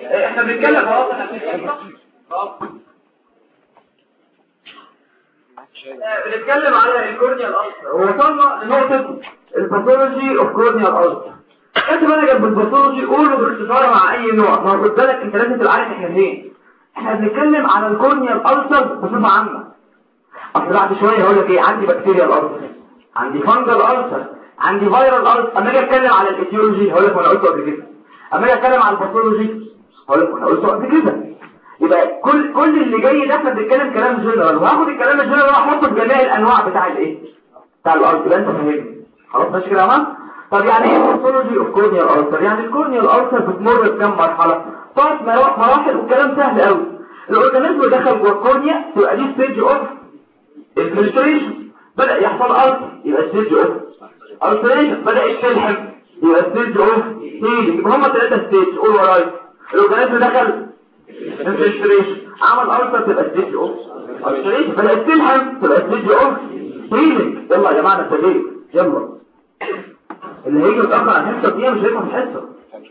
احنا بنتكلم اهو بنتكلم على الكورنيال ألسر ووصلنا لنقطة الباثولوجي اوف كورنيال ألسر كاتب انا جنب الباثولوجي قوله باختصار مع اي نوع ما خد بالك انت لازم تبقى عارف احنا فين احنا بنتكلم على الكورنيال ألسر بصفة عامة اصل بعد شوية هقول لك ايه عندي بكتيريا ألسر عندي فانجل ألسر عندي فيرال ألسر اما اجي اتكلم على الايتيولوجي هقول لك وانا قلته قبل كده اما اجي اتكلم على الباثولوجي هقول لك وانا قلته قبل كده يبقى كل كل اللي جاي ده احنا بنتكلم كلام جنرال وهاخد الكلام الجنرال واحطه في جميع الانواع بتاع الايه بتاع الارض يبقى انت فاهمني خلاص ماشي كده يا جماعه طب يعني ايه باثولوجي اوف كورنيال ألسر يعني الكورنيال ألسر بتمر بكام مرحله ثلاث مراحل والكلام سهل قوي الاورجانيزم دخل جوه الكورنيا تبقى دي ستيج اوف انفلتريشن بدا يحصل ألسر يبقى ستيج اوف ألسريشن بدا يتلحم يبقى ستيج اوف هيلينج يبقى هم ثلاثه ستيج قول ورايا الاورجانيزم دخل انفلتريشن عمل ألسر تبقى ستيج اوف ألسريشن بدات تلحم تبقى ستيج اوف هيلينج يلا يا جماعه انت يلا اللي هيجي متأخر عن حصة دي مش هيكون حصة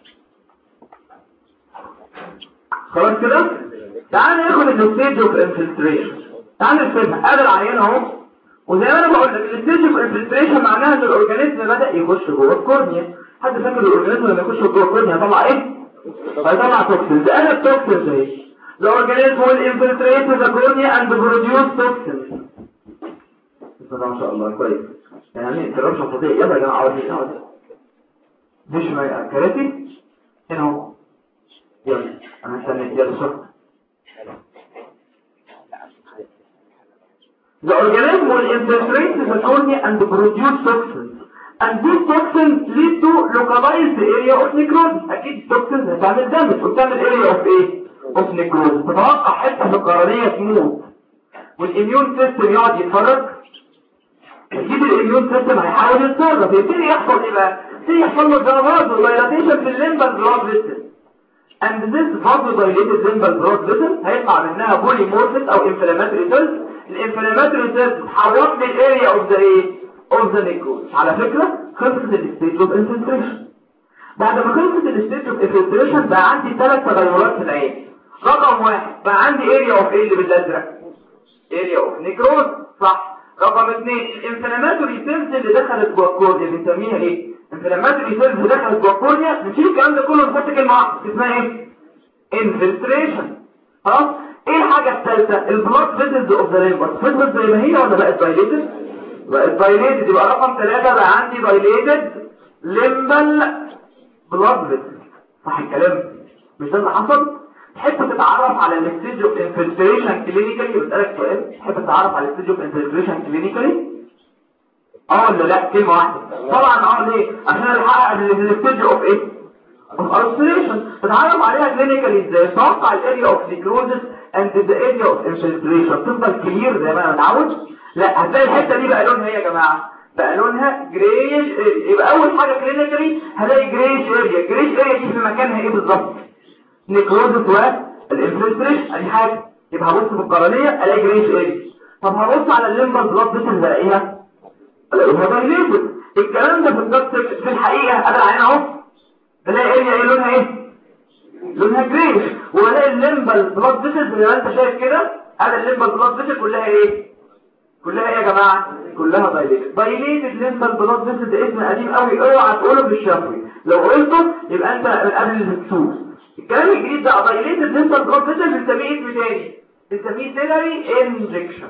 خلاص كده تعال ناخد الستيج اوف انفلتريشن تعال نفهمها ادي العيان اهو وزي ما انا بقول لك الستيج اوف انفلتريشن معناها ان الاورجانيزم بدا يخش جوه الكورنيا حد فاكر الاورجانيزم لما يخش جوه الكورنيا هيطلع ايه هيطلع توكسينز انا التوكسينز اهي The organism will infiltrate the cornea and produce toxins. بسم الله ما شاء الله كويس يعني الكرامش فظيع يلا يا جماعه عاوزين اقعد مش ما كراسي هنا اهو يلا انا هستنى يلا شوف The organism will infiltrate the cornea and produce toxins. And these toxins lead to localized area of necrosis. أكيد toxins هتعمل damage وتعمل area of ايه؟ of necrosis. تتوقع حتة في القرنية تموت. والإميون سيستم يقعد يتفرج يجيب الاميون سيستم هيحاول يتصرف يبتدي يحصل ايه بقى يبتدي يحصل له ضربات ودايلاتيشن في الليمبال بلاد فيسل and this vasodilated limbal blood vessel هيطلع منها بوليمورفيس او inflammatory cells الانفلاماتوري سيلز تحولت للاريا اوف ذا ايه اوف ذا نيكروز على فكره خلصت الستيج اوف انفلتريشن بعد ما خلصت الستيج اوف انفلتريشن بقى عندي ثلاث تغيرات في العين رقم واحد بقى عندي اريا اوف ايه اللي بالازرق اريا اوف نيكروز صح رقم اثنين الانفلاماتوري سيلز اللي دخلت جوه الكورنيا بنسميها ايه انفلاماتوري سيلز اللي دخلت جوه الكورنيا بنشيل الكلام ده كله نحط كلمه واحده اسمها ايه انفلتريشن خلاص ايه الحاجه الثالثه البلاد فيسلز اوف ذا ليمبر فضلت زي ما هي ولا بقت دايليتد بقت دايليتد يبقى رقم ثلاثة بقى عندي دايليتد ليمبل بلاد فيسل صح الكلام مش ده اللي حصل تحب تتعرف على الستيج اوف انفلتريشن كلينيكالي بسالك سؤال تحب تتعرف على الستيج اوف انفلتريشن كلينيكالي اه ولا لا كلمه واحده طبعا اه ليه عشان الحقق الستيج اوف ايه اوف الستريشن تتعرف عليها كلينيكالي ازاي توقع الاريا اوف نيكروزس اند ذا اريا اوف انفلتريشن تفضل كلير زي ما انا متعود لا هتلاقي الحته دي بقى لونها ايه يا جماعه بقى لونها جريش يبقى اول حاجه كلينيكالي هلاقي جريش اريا جريش اريا دي في مكانها ايه بالظبط نيكروزس والانفلتريشن ادي حاجه يبقى هبص في القرنيه الاقي جريش اريا طب هبص على الليمبر بلاد فيسل الاقيها الاقيها دايليتد الكلام ده بالظبط في الحقيقه انا العين اهو بلاقي اريا ايه لونها ايه لونها جريش والاقي الليمبال بلاد فيسل زي ما انت شايف كده هذا الليمبال بلاد فيسل كلها ايه كلها ايه يا جماعه كلها دايليتد دايليتد ليمبال بلاد فيسل ده اسم قديم قوي اوعى تقوله بالشفوي لو قلته يبقى انت من قبل الهكسوس الكلام الجديد ده دايليتد ليمبال بلاد فيسل بنسميه اسم تاني بنسميه سيلري انجكشن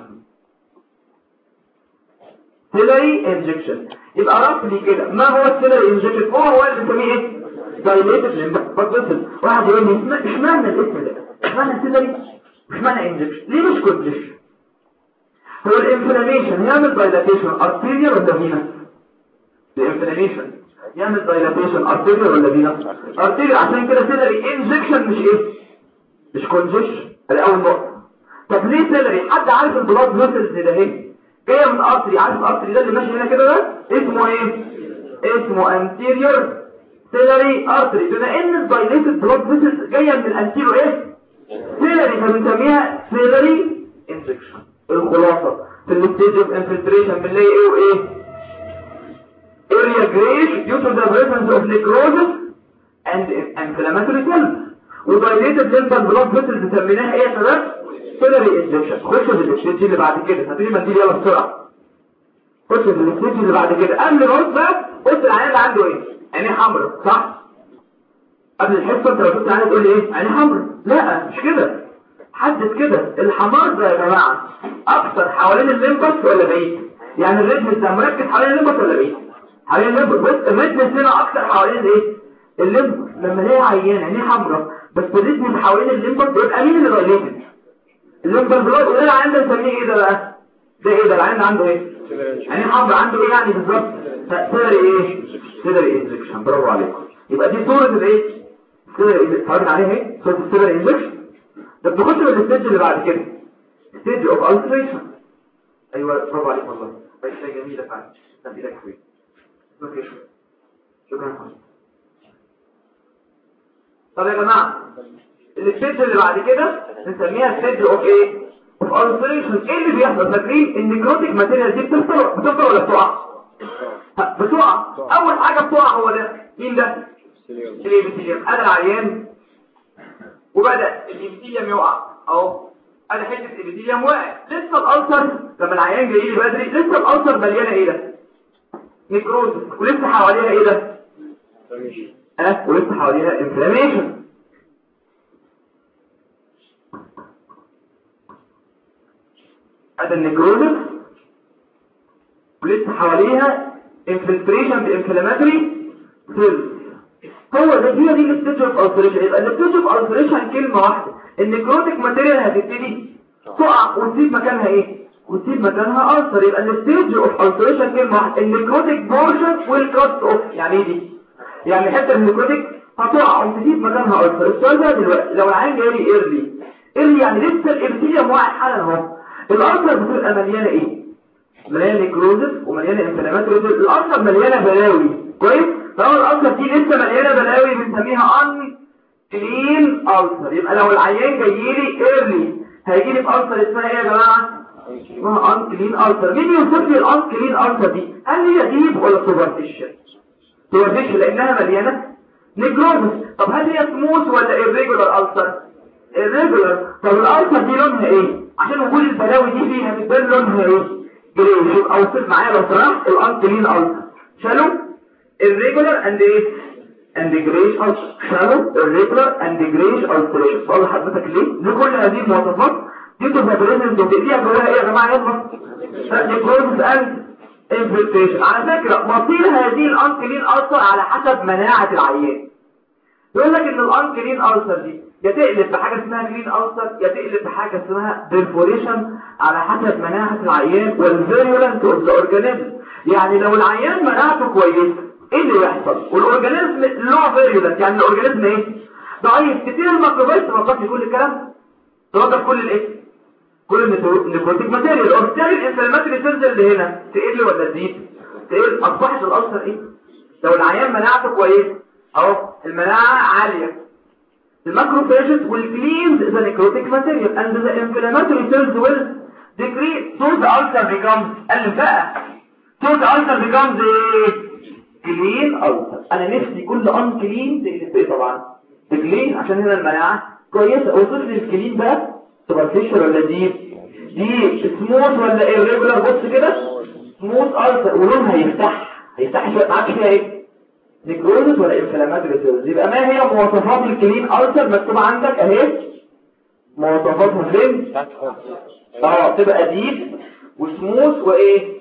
سيلري انجكشن يبقى رفلي كده ما هو السيلري انجكشن هو هو اللي بنسميه ايه دايليتد ليمبال فيسل واحد يقول لي اشمعنى الاسم ده اشمعنى سيلري اشمعنى انجكشن ليه مش كونجكشن هو الانفلاميشن يعمل دايلاتيشن ارتيريال ولا فينس الانفلاميشن يعمل دايلاتيشن ارتيريال ولا فينس ارتيريال عشان كده سيلري انجكشن مش ايه مش كونجكشن ادي اول نقطه طب ليه سيلري حد عارف البلاد فيسلز ده ايه جايه من ارتري عارف الارتري ده اللي ماشي هنا كده ده اسمه ايه اسمه انتيريور سيلري ارتري بما ان الدايليتد بلاد فيسلز جايه من الانتيريور ايه سيلري فبنسميها سيلري انجكشن الخلاصة في الستيج اوف انفلتريشن بنلاقي ايه وايه area grayish due to the presence of necrosis and inflammatory cells ودايليتد ليمبال بلاد فيسل سميناها ايه يا شباب سيلري انجكشن خش في الاكسجين اللي بعد كده هاتي منديل يلا بسرعه خش في الاكسجين اللي بعد كده قبل ما اقول بقى قلت العيان اللي عنده ايه عينيه حمراء صح قبل الحصه انت لو كنت عايز تقول لي ايه عينيه حمراء لا مش كده حدد كده الحمار ده يا جماعه اكتر حوالين الليمبس ولا بعيد يعني الريتم انت مركز حوالين الليمبس ولا بعيد حوالين الليمبس بص الريتم هنا اكتر حوالين ايه الليمبس لما الاقي عيان عينيه حمراء بس الريتم اللي حوالين الليمبس يبقى مين اللي دايليتد الليمبس بلاد وده العيان ده نسميه ايه ده بقى ده ايه ده العيان عنده ايه يعني حمراء عنده ايه يعني بالظبط سيلري ايه سيلري انجكشن برافو عليكم يبقى دي صوره الايه سيلري اتفرجنا عليها اهي صوره السيلري انجكشن ده بنخش بالستيج اللي بعد كده ستيج اوف التريشن ايوه برافو عليك والله بس جميله فعلا تم ايدك حبيبي اوكي شكرا طب يا جماعه الستيج اللي بعد كده نسميها ستيج اوف ايه اوف التريشن ايه اللي بيحصل فاكرين ان النيكروتيك ماتيريال دي بتفضل بتفضل ولا بتقع بتقع اول حاجه بتقع هو ده مين ده الابيثيليوم ادي العيان وبدا الابيثيليوم يقع اهو ادي حته الابيثيليوم وقع لسه الالسر لما العيان جاي لي بدري لسه الالسر مليانه ايه ده نيكروز ولسه حواليها ايه ده ها أه؟ ولسه حواليها انفلاميشن ادي النيكروزس ولسه حواليها انفلتريشن بانفلاماتوري سيلز هو ده هي دي الستيج اوف التريشن يبقى الستيج اوف التريشن كلمه واحده النيكروتيك ماتيريال هتبتدي تقع وتسيب مكانها ايه وتسيب مكانها ألسر يبقى الستيج اوف التريشن كلمه واحده النيكروتيك بورشن والكات اوف يعني ايه دي يعني حته من النيكروتيك هتقع وتسيب مكانها ألسر السؤال ده دلوقتي لو العين جاي لي ايرلي ايرلي يعني لسه الابتيليوم واقع حالا اهو الألسر بتبقى مليانه ايه مليانه نيكروزس ومليانه انفلاماتوري الألسر مليانه بلاوي كويس فهو الألسر دي لسه مليانه بلاوي بنسميها ان كلين ألسر يبقى لو العيان جاي لي ايرلي هيجي لي بألسر اسمها ايه يا جماعه اسمها ان كلين ألسر مين يوصف لي الان كلين ألسر دي هل هي ديب ولا سوبرفيشال سوبرفيشال لانها مليانه نيكروزس طب هل هي سموث ولا irregular ألسر irregular طب الألسر دي لونها ايه عشان وجود البلاوي دي فيها بتبان لونها ايه جريش يبقى اوصف معايا لو سمحت الان كلين ألسر شالو irregular and ايه and grayish ulcer shallow irregular and grayish ulceration سؤال حضرتك ليه ليه كل هذه المواصفات دي تبقى بريزنت وتقليها جواها ايه يا جماعه يلا necrosis and infiltration على فكره مصير هذه الانكلين ألسر على حسب مناعه العيان يقول لك ان الانكلين ألسر دي يا تقلب بحاجه اسمها جرين ألسر يا تقلب بحاجه اسمها perforation على حسب مناعه العيان والفيرولنت اوف ذا اورجانيزم يعني لو العيان مناعته كويسه ايه اللي يحصل والاورجانيزم لو فيريولنت يعني الاورجانيزم ايه ضعيف كتير الميكروبات توقف كل الكلام توقف كل الايه كل النيكروتيك ماتيريال وبالتالي الانفلاماتوري سيلز اللي هنا تقل ولا تزيد تقل اصبحت الالسر ايه لو العيان مناعته كويسه اهو المناعه عاليه الماكروفاجز will cleanse the necrotic material and the inflammatory cells will decrease so the ulcer becomes قال بقى so the ulcer becomes ايه كلين ألسر أنا نفسي كل أن كلين تقلب إيه طبعا كلين عشان هنا المناعة كويسة وصف لي الكلين بقى سوبرفيشال ولا دي دي سموث ولا irregular بص كده سموث ألسر ولونها هيفتح هيفتح شوية معاك فيها ايه نيكروزس ولا انفلاماتوري سيلز يبقى ما هي مواصفات الكلين ألسر مكتوبة عندك اهي مواصفاتها فين اه تبقى ديب وسموث وايه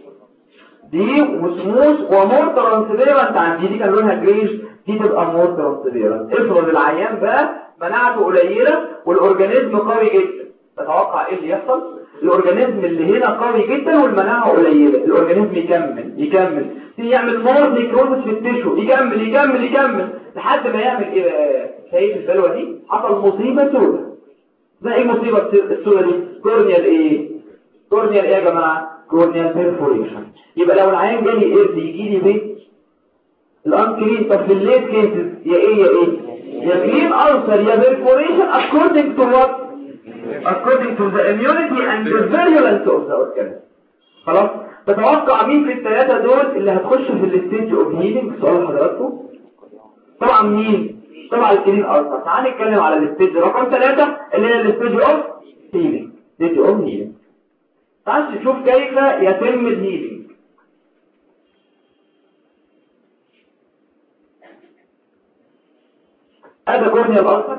دي وسموث ومور ترانسبيرنت عندي دي كان لونها جريش دي تبقى مور ترانسبيرنت افرض العيان بقى مناعته قليله والاورجانيزم قوي جدا تتوقع ايه اللي يحصل الاورجانيزم اللي هنا قوي جدا والمناعه قليله الاورجانيزم يكمل يكمل يعمل مور نيكروزس في التشو يكمل يكمل يكمل لحد ما يعمل ايه بقى شايف البلوه دي حصل مصيبه سوداء ده ايه مصيبه السوداء دي كورنيال ايه كورنيال ايه يا جماعه كورنيال بيرفوريشن يبقى لو العيان جالي ايه يجي لي بيه الانكرين طب في الليت كيسز يا ايه يا ايه يا كلين ألسر يا بيرفوريشن according to what according to the immunity and the virulence of the organism خلاص تتوقع مين في الثلاثة دول اللي هتخش في الستيج اوف هيلينج سؤال حضراتكم طبعا مين طبعا الكلين ألسر تعال نتكلم على الستيج رقم ثلاثة اللي هي الستيج أوف هيلينج ستيج أوف هيلينج تعال نشوف كيف يتم الهيلينج هذا كورنيا الألسر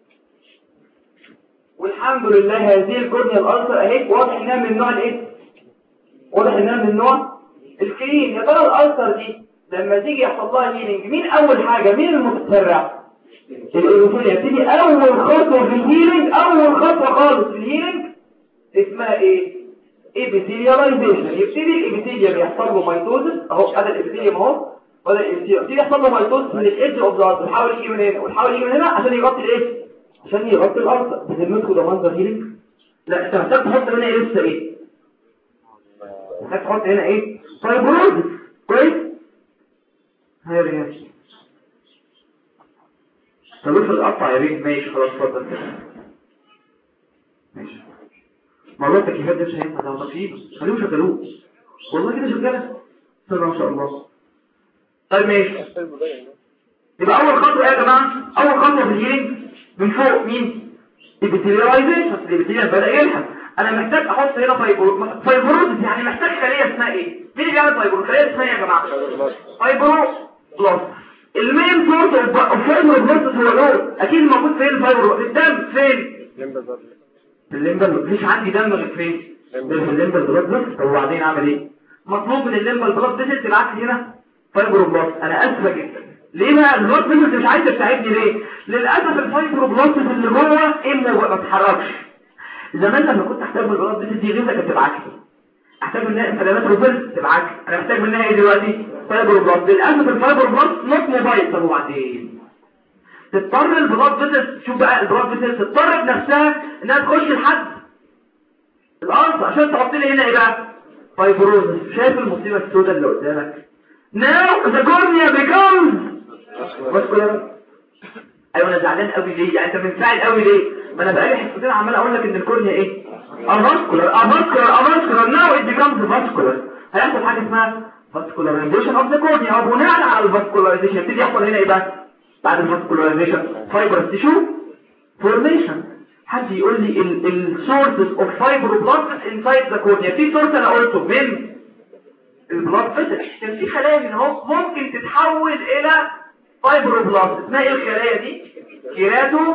والحمد لله هذه الكورنيا الألسر اهي واضح انها من النوع الايه واضح انها من النوع الكلين يا ترى الألسر دي لما تيجي يحصل لها هيلينج مين اول حاجة مين المتسرع الإيروفيل يبتدي اول خطوة في الهيلينج اول خطوة خالص في الهيلينج اسمها ايه ابيثيلياليزيشن يبتدي الابيثيليوم يحصل له ميتوزس اهو هذا الابيثيليوم اهو ولا الابيثيليوم يبتدي يحصل له ميتوزس من الايدج اوف ذا ويحاول يجي من هنا ويحاول يجي من هنا عشان يغطي الايه عشان يغطي الارض بذمتكم ده منظر هيلينج لا انت محتاج تحط هنا ايه لسه ايه محتاج تحط هنا ايه فايبروزس كويس هيا رياض طب افرض قطع يا بيه ماشي خلاص اتفضل ماشي موضوع التكييفات ده مش هينفع ده تكييف خليهم شغلوه والله كده شغاله بسم الله ما شاء الله طيب ماشي يبقى اول خطوه ايه يا جماعه اول خطوه في الهيلينج من فوق مين الابيثيلايزيشن الابيثيليال بدا يلحق انا محتاج احط هنا فايبرو فايبروز يعني محتاج خليه اسمها ايه مين اللي بيعمل فايبرو خليه اسمها ايه يا جماعه فايبرو بلس المين سورس اوف فايبرو بلس هو لون اكيد موجود فين الفايبرو الدم فين في الليمبل مفيش عندي دم غير فين في الليمبل بلاد بس طب وبعدين اعمل ايه مطلوب من الليمبل بلاد بس تبعت لي هنا فايبروبلاست انا اسفه جدا ليه بقى البلاد بس مش عايز تساعدني ليه للاسف الفايبروبلاست اللي جوه امه ما بتتحركش زمان لما كنت احتاج من البلاد بس دي غيرك تبعت لي احتاج منها انفلامات روبل تبعت لي انا محتاج منها ايه دلوقتي فايبروبلاست للاسف الفايبروبلاست نوت موبايل طب وبعدين تضطر البلاد فيسل شوف بقى البلاد فيسل تضطر بنفسها انها تخش لحد الارض عشان تحط لي هنا ايه بقى فايبروزس شايف المصيبه السوداء اللي قدامك now the cornea becomes muscular ايوه انا زعلان قوي ليه يعني انت منفعل قوي ليه ما انا بقالي حصتين عمال اقول لك ان الكورنيا ايه avascular avascular avascular now it becomes vascular هيحصل حاجه اسمها vascularization of the cornea او بناء على الفاسكولاريزيشن يبتدي يحصل هنا ايه بقى بعد الفاسكولاريزيشن فايبرس تيشو فورميشن حد يقول لي السورسز اوف فايبروبلاست انسايد ذا كورنيا في سورس انا قلته من البلاد فيسل كان في خلايا من اهو ممكن تتحول الى فايبروبلاست اسمها ايه الخلايا دي كيراتو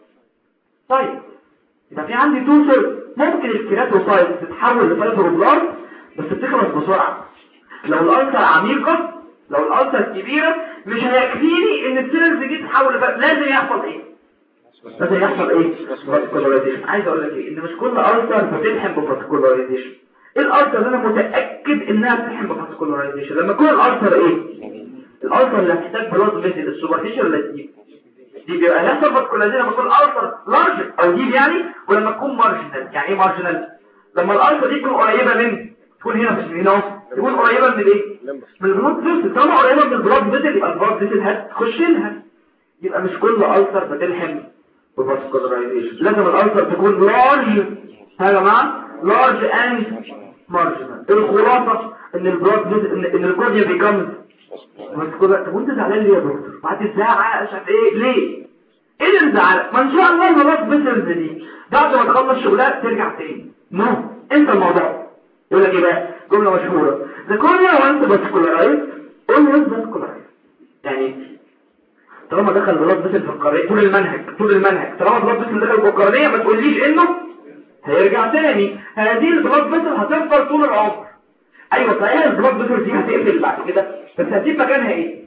طيب يبقى في عندي تو سورس ممكن الكيراتوسايت تتحول لفايبروبلاست بس بتخلص بسرعه لو الالسر عميقه لو الالسر كبيره مش هيكفيني ان السيلز دي تتحول لفايبروبلاست لازم يحصل ايه لازم يحصل ايه فاسكولاريزيشن عايز اقول لك ايه ان مش كل السر بتلحم بفاسكولاريزيشن الالسر اللي انا متاكد انها بتلحم بفاسكولاريزيشن لما يكون الالسر ايه الالسر اللي هتحتاج بلاد فيزل السوبرفيشال ولا الديب دي بيبقى هيحصل فاسكولاريزيشن لما يكون الالسر لارج او ديب يعني ولما تكون مارجنال يعني ايه مارجنال لما الالسر دي تكون قريبه من تكون هنا في هنا تكون قريبه من الايه من البلاد فيزل طالما قريبه من البلاد فيزل يبقى البلاد فيزل هتخش لها يبقى مش كل الالسر بتلحم بفاسكولاريزيشن لازم الالسر تكون لارج يا جماعه لارج اند مارجنال الخلاصه ان البلاد ان, إن الكورنيا بيكمز ماسكولار طب وانت زعلان ليه يا دكتور بعد تزعق مش عارف ايه ليه ايه اللي مزعلك ما ان شاء الله البلاد فيسلز دي بعد ما تخلص شغلها ترجع تاني نو انت الموضوع يقول لك ايه بقى جمله مشهوره the cornea once vascularized always vascularized يعني طالما دخل بلاد فيسل في القرنية طول المنهج طول المنهج طالما بلاد فيسل دخل في القرنية ما تقوليش انه هيرجع تاني هذه البلاد فيسل هتفضل طول العمر ايوه صحيح البلاد فيسل دي هتقفل بعد كده بس هتسيب مكانها ايه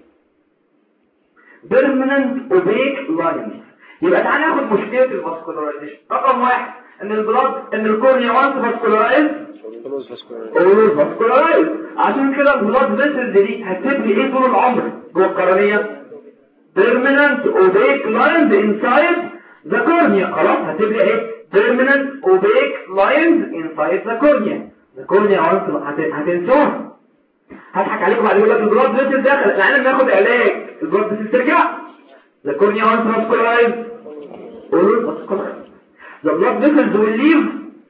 permanent opaque lines يبقى تعالى ناخد مشكلة الفاسكولاريزيشن رقم واحد ان البلاد ان الكورنيا وانس فاسكولارايز اولوز فاسكولارايز عشان كده البلاد فيسل دي هتسيب لي ايه طول العمر جوه القرنية permanent opaque lines inside the cornea خلاص هتبقى ايه permanent opaque lines inside the cornea the cornea once هتنسوها هضحك عليكم بعد يقول لك البلاد فيسل دخل العيان بياخد علاج البلاد فيسل ترجع the cornea once vascularized always vascularized the blood vessels will leave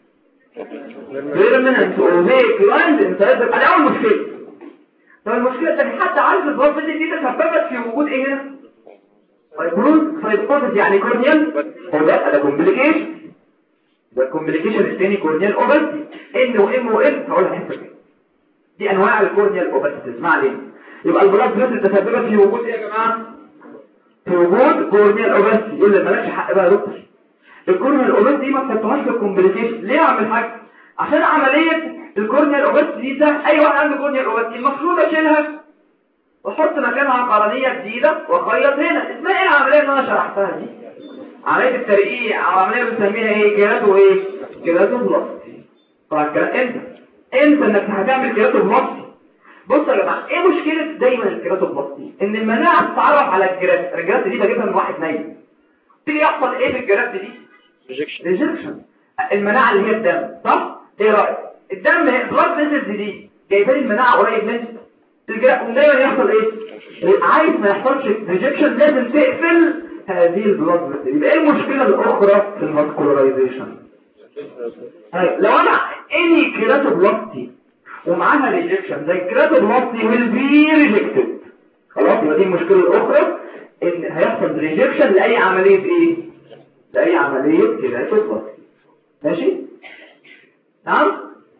permanent opaque lines inside the ده اول مشكله طب المشكله الثانيه حتى عارف البلاد فيسل دي تسببت في وجود ايه هنا فايبروز فايبروز يعني كورنيال وده ده كومبليكيشن ده الكومبليكيشن الثاني كورنيال اوبستي ان وام وام هقولها حته دي انواع الكورنيال اوبستي اسمع ليه يبقى البلاد بريشر تسببت في وجود ايه يا جماعه في وجود كورنيال اوبستي يقول لي مالكش حق بقى يا دكتور الكورنيال اوبستي دي ما تحطهاش في الكومبليكيشن ليه اعمل حاجه عشان عمليه الكورنيال اوبستي دي ده اي واحد عنده كورنيال اوبستي المفروض اشيلها واحط مكانها قرنيه جديده واخيط هنا اسمها ايه العمليه اللي انا شرحتها دي عمليه الترقيع او عمليه بنسميها ايه كيراتو ايه كيراتو بلاستي طبعا الكلام امتى امتى انك هتعمل كيراتو بلاستي بصوا يا جماعه ايه مشكله دايما الكيراتو بلاستي ان المناعه بتتعرف على الجرات الجرات دي بجيبها من واحد نايم تيجي يحصل ايه في الجرات دي ريجكشن ريجكشن المناعه اللي هي الدم صح ايه رايك الدم بلاد فيسلز دي جايبه لي المناعه قريب منها الجرات دايما يحصل ايه عايز ما يحصلش ريجكشن لازم تقفل هذه البلاد فيسل يبقى ايه المشكله الاخرى في الماسكولارايزيشن طيب لو انا اني كيراتوبلاستي ومعاها ريجكشن زي الكيراتوبلاستي ويل بي ريجكتد خلاص يبقى دي المشكله الاخرى ان هيحصل ريجكشن لاي عمليه ايه لاي عمليه كيراتوبلاستي ماشي نعم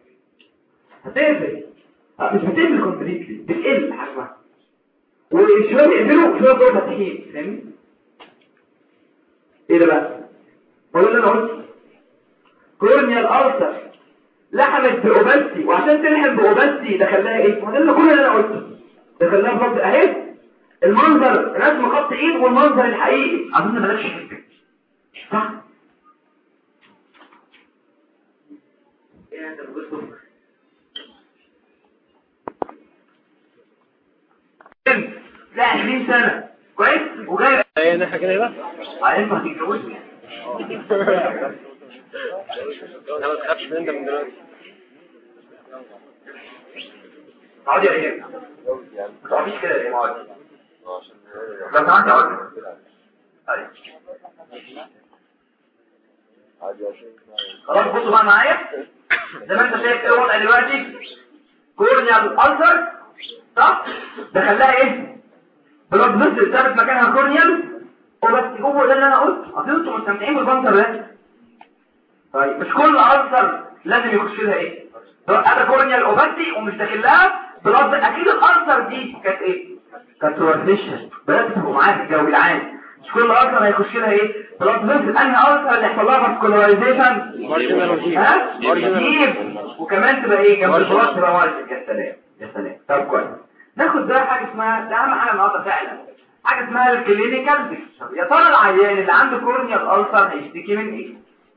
هتقفل آه، مش هتقفل كومبليتلي بتقل حجمها وشويه يقفلوا شويه دول فتحين فاهمني ايه ده بقى بقول اللي انا قلت كورنيال ألسر لحمت بأوبستي وعشان تلحم بأوبستي دخلها ايه ما ده اللي كل اللي انا قلته دخلها بلد اهي المنظر رسم خط ايد والمنظر الحقيقي اظن بلاش شك صح ايه انت بتقول لا 20 سنة كويس وجاي ايه نحن كده بقى عايز ما تتجوزني انا ما تخافش من انت من دلوقتي اقعد يا رجال ما تقعديش كده يا جماعه لو سمحت اقعد طيب. خلاص بصوا بقى معايا زي ما انت شايف ايه الوضع دلوقتي كورنيال ألسر صح دخلها ايه بلاد نزل ثابت مكانها كورنيال وبس هو ده اللي انا قلت اصل انتوا مستمتعين بالبنطر ده طيب مش كل ألسر لازم يخش لها ايه انا كورنيال اوبستي ومش داخل لها بلاد اكيد الألسر دي كانت ايه كانت روتيشن بلاش تبقوا معايا في الجو العام مش كل ألسر هيخش لها ايه بلاد نزل انهي ألسر اللي يحصل لها فاسكولارايزيشن ها كتير وكمان تبقى ايه جنب البلاط تبقى ماركت يا سلام يا سلام طب كويس ناخد بقى حاجه اسمها ده اهم حاجه النهارده فعلا حاجه اسمها الكلينيكال بيكتشر يا ترى العيان اللي عنده كورنيال ألسر هيشتكي من ايه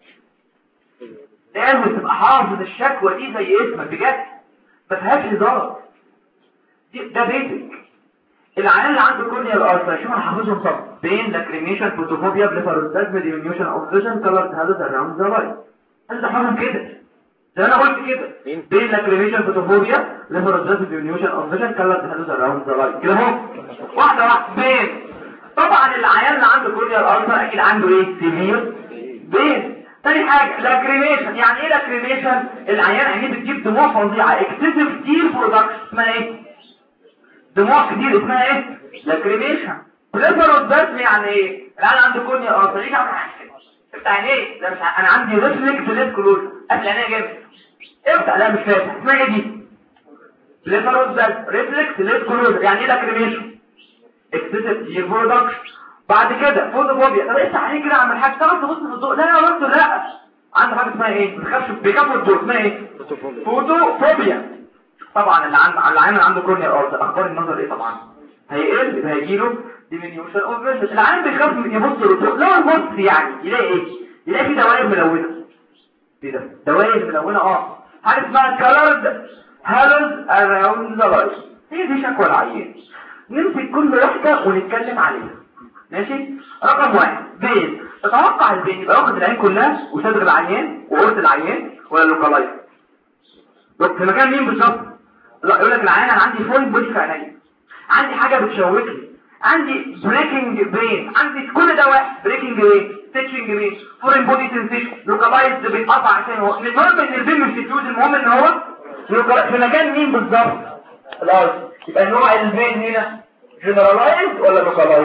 لازم تبقى حافظ الشكوى دي زي اسمك بجد ما فيهاش هزار دي- ده بيتك العيان اللي عنده كورنيال ألسر شوف انا حافظهم صح بين لاكريميشن فوتوفوبيا بليفاروستازم ديمينيوشن اوف فيجن كلر هذا اراوند ذا لايت انت حافظ كده زي انا قلت كده مين؟ بين لاكريميشن فوتوفوبيا ليفاروستازم ديمينيوشن اوف فيجن كلر هذا اراوند ذا لايت كده اهو واحده واحده بين طبعا العيان اللي عنده كورنيال ألسر اكيد عنده ايه سيفير بين تاني حاجة لاكريميشن يعني ايه لاكريميشن العيان عينيه بتجيب دموع فظيعة اكسسيف تير برودكشن اسمها ايه دموع كتير اسمها ايه لاكريميشن بليفروزاسم يعني ايه العيان عنده كورنيال ألسر يجي عامل حاجة افتح عينيه لا مش ع- انا عندي ريفلكس ليد كلوز قفل عينيه جامد افتح لا مش فاتح اسمها ايه دي بليفروزاسم ريفلكس ليد كلوز يعني ايه لاكريميشن اكسسيف تير برودكشن بعد كده فوتوفوبيا طب افتح عينيه كده اعمل حاجه تعرف تبص في الضوء لا لا يا دكتور لا عنده حاجه اسمها ايه ما تخافش بيكافئ الضوء اسمها ايه فوتوفوبيا طبعا اللي عنده اللي عامل عنده كورنيا ارض اخبار النظر ايه طبعا هيقل يبقى هيجيله ديمينيوشن اوف فيجن العين بيخاف من يبص للضوء لا يبص يعني يلاقي ايه يلاقي في دوائر ملونه ايه ده دوائر ملونه اه حاجه اسمها كالرد هالوز اراوند ذا لايت هي دي شكوى العيان نمسك كل واحده ونتكلم عليها ماشي رقم واحد بين تتوقع البين يبقى واخد العين كلها وصدر العيان وقرط العيان ولا اللوكالايز طب في مكان مين بالظبط لا يقول لك العيان انا عندي فول بودي في عينيا عندي حاجه بتشوكني عندي بريكنج بين عندي كل ده واحد بريكنج بين ستيتشنج بين فورين بودي سنسيشن لوكالايز بيتقطع عشان هو المهم ان البين مش تفيوز المهم ان هو لوكالايز في مكان مين بالظبط الارض يبقى النوع البين هنا جنرالايز ولا لوكالايز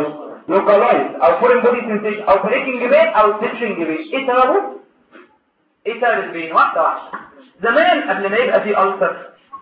لوكالايز او فورين بودي سنسيشن او بريكنج بين او تنشنج بين ايه سببه ايه سبب البين واحده واحده زمان قبل ما يبقى فيه ألسر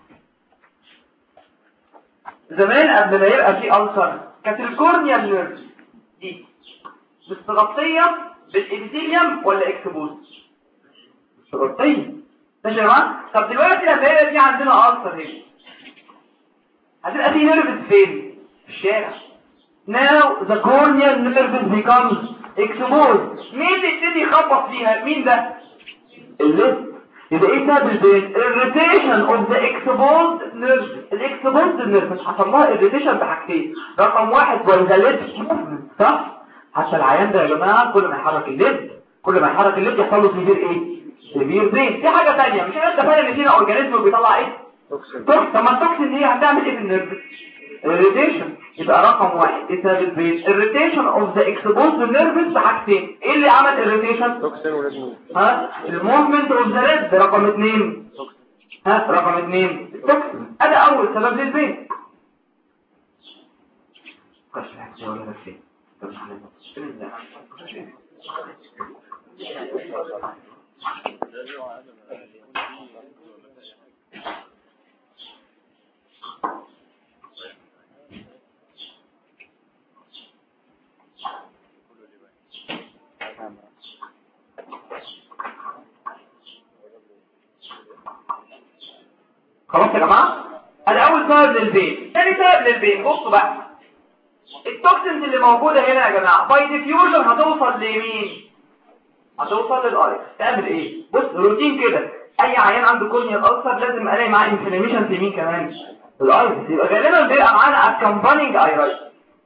زمان قبل ما يبقى فيه ألسر كانت الكورنيا النيرف دي مستغطيه بالابيثيليوم ولا اكسبوز مستغطيه ماشي يا جماعه طب دلوقتي لما يبقى في عندنا ألسر هنا هتبقى في نيرف فين في الشارع now the corneal nerve becomes exposed مين اللي يبتدي يخبط فيها مين ده اللب يبقى ايه سبب البين irritation of the exposed nerve الاكسبوزد nerve مش حصل لها irritation بحاجتين رقم واحد was the lip movement صح حتى العيان ده يا جماعه كل ما يحرك اللب كل ما يحرك اللب يحصل له سيفير ايه سيفير بين في حاجه ثانيه مش انت فاهم ان فينا اورجانيزم بيطلع ايه توكسين توكس طب ما التوكسين دي هتعمل ايه في النيرف irritation يبقى رقم واحد ايه سبب البين irritation of the exposed nerves بحاجتين ايه اللي عمل irritation توكسين ولازم ها الموفمنت اوف ذا ريد رقم اثنين ها رقم اثنين التوكسين هذا اول سبب للبين كاش حاجه ولا نفسي طب خلاص يا جماعه هذا اول سبب للبين ثاني سبب للبين بصوا بقى التوكسينز اللي موجوده هنا يا جماعه باي ديفيوجن هتوصل لمين هتوصل للايرس تعمل ايه بص روتين كده اي عيان عنده كورنيال ألسر لازم الاقي معاه انفلاميشن في مين كمان الايرس يبقى غالبا بيبقى معانا اكمبانينج ايرس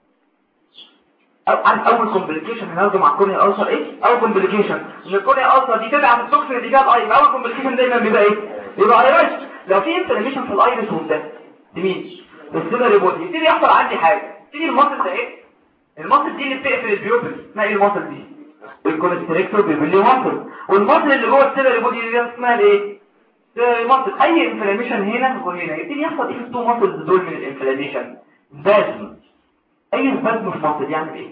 أو عن اول كومبليكيشن هناخده مع كورنيال ألسر ايه اول كومبليكيشن ان الكورنيال ألسر دي تبعت التوكسين اللي جاب الايرس اول كومبليكيشن دايما بيبقى ايه يبقى ايرس لو في انفلاميشن في الايرس وده دي مين السيلري بودي يبتدي يحصل عندي حاجه تيجي المصل ده ايه المصل دي اللي بتقفل البيوبل اسمها ايه المصل دي الكونستريكتور بيبلي مصل والمصل اللي جوه السيلري بودي دي اسمها الايه مصل اي انفلاميشن هنا وهنا يبتدي يحصل ايه في التو مصل دول من الانفلاميشن بازم اي بازم في مصل يعمل ايه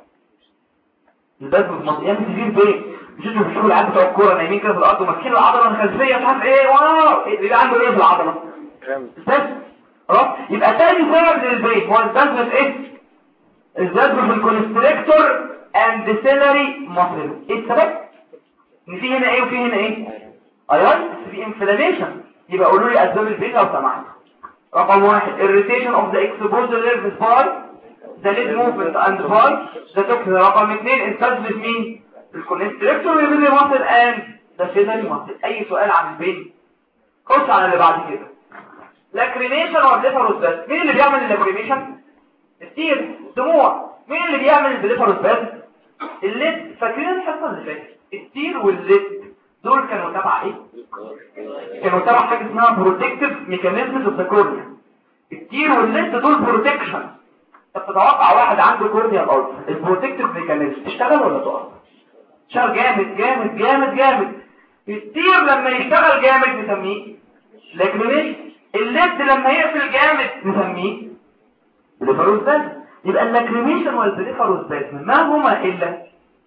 البازم في مصل يعمل سيفير بين مش انتوا بتشوفوا العيال بتوع الكوره نايمين كده في الارض وماسكين العضله الخلفيه مش عارف ايه واو إيه بيبقى عنده ايه في العضله كرامب بس خلاص يبقى تاني سبب للبيت هو البازم في ايه الجذب في الكونستريكتور اند سيلري ماسل ايه السبب ان في هنا ايه وفي هنا ايه ايون بس في انفلاميشن يبقى قولوا لي اسباب البيت لو سمحت رقم واحد irritation of the exposed nerves by the lid movement and by the toxin رقم اثنين التجذب مين الكونستريكتور والبيلي ماسل اند the سيلري ماسل اي سؤال عن البين خش على اللي بعد كده لاكريميشن والبليفروس بس مين اللي بيعمل اللاكريميشن التير دموع مين اللي بيعمل البليفروس بس الليد فاكرين الحصه اللي فاتت التير والليد دول كانوا تبع ايه كانوا تبع حاجه اسمها بروتكتيف ميكانيزمز اوف ذا كورنيا التير والليد دول بروتكشن طب تتوقع واحد عنده كورنيا الارض البروتكتيف ميكانيزم اشتغل ولا تقف اشتغل جامد جامد جامد جامد التير لما يشتغل جامد نسميه لاكريميشن الليد لما يقفل جامد نسميه بليفروس بازم يبقى اللاكريميشن والبليفروسبازم ما هما الا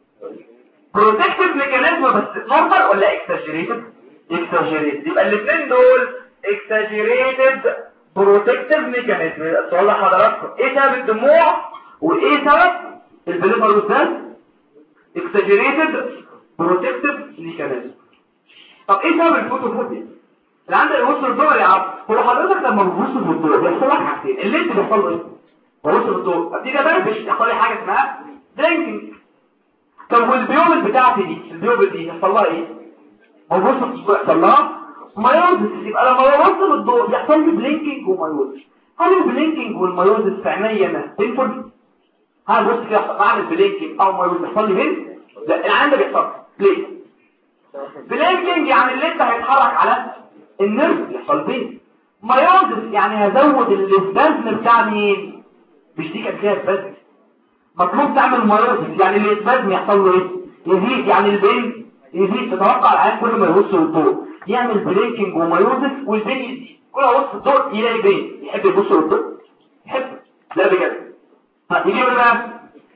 بروتكتيف ميكانيزم بس نورمال ولا اكساجيريتد اكساجيريتد يبقى الاثنين دول اكساجيريتد بروتكتيف ميكانيزم السؤال لحضراتكم ايه سبب الدموع وايه سبب البليفروسبازم اكساجيريتد بروتكتيف ميكانيزم طب ايه سبب الفوتوفوبيا اللي عندك الوصل الضوء يا عبد هو حضرتك لما بتبص في الضوء بيحصل لك حاجتين اللي انت بيحصل له ايه ببص في الضوء ابتدي ابربش يحصل لي حاجه اسمها درينكينج طب والبيوبل بتاعتي دي البيوبل دي يحصل لها ايه ببص في الضوء يحصل لها مايوزس يبقى لما ببص في الضوء يحصل لي بلينكينج ومايوزس هل البلينكينج والمايوزس في عينيا انا بينفل هل بص كده بعمل بلينكينج او مايوزس يحصل لي بين لا العين ده بيحصل ليه بلينكينج يعني اللي انت هيتحرك على النرف يحصل بين مايوزس يعني هزود الاسبازم بتاع مين مش دي كانت فيها اسبازم مطلوب تعمل مايوزس يعني الاسبازم يحصل له ايه يزيد يعني البين يزيد تتوقع العين كل ما يبص للضوء يعمل بلينكينج ومايوزس والبين يزيد كل ما يبص للضوء يلاقي بين يحب يبص للضوء يحب لا بجد طب يجي بقى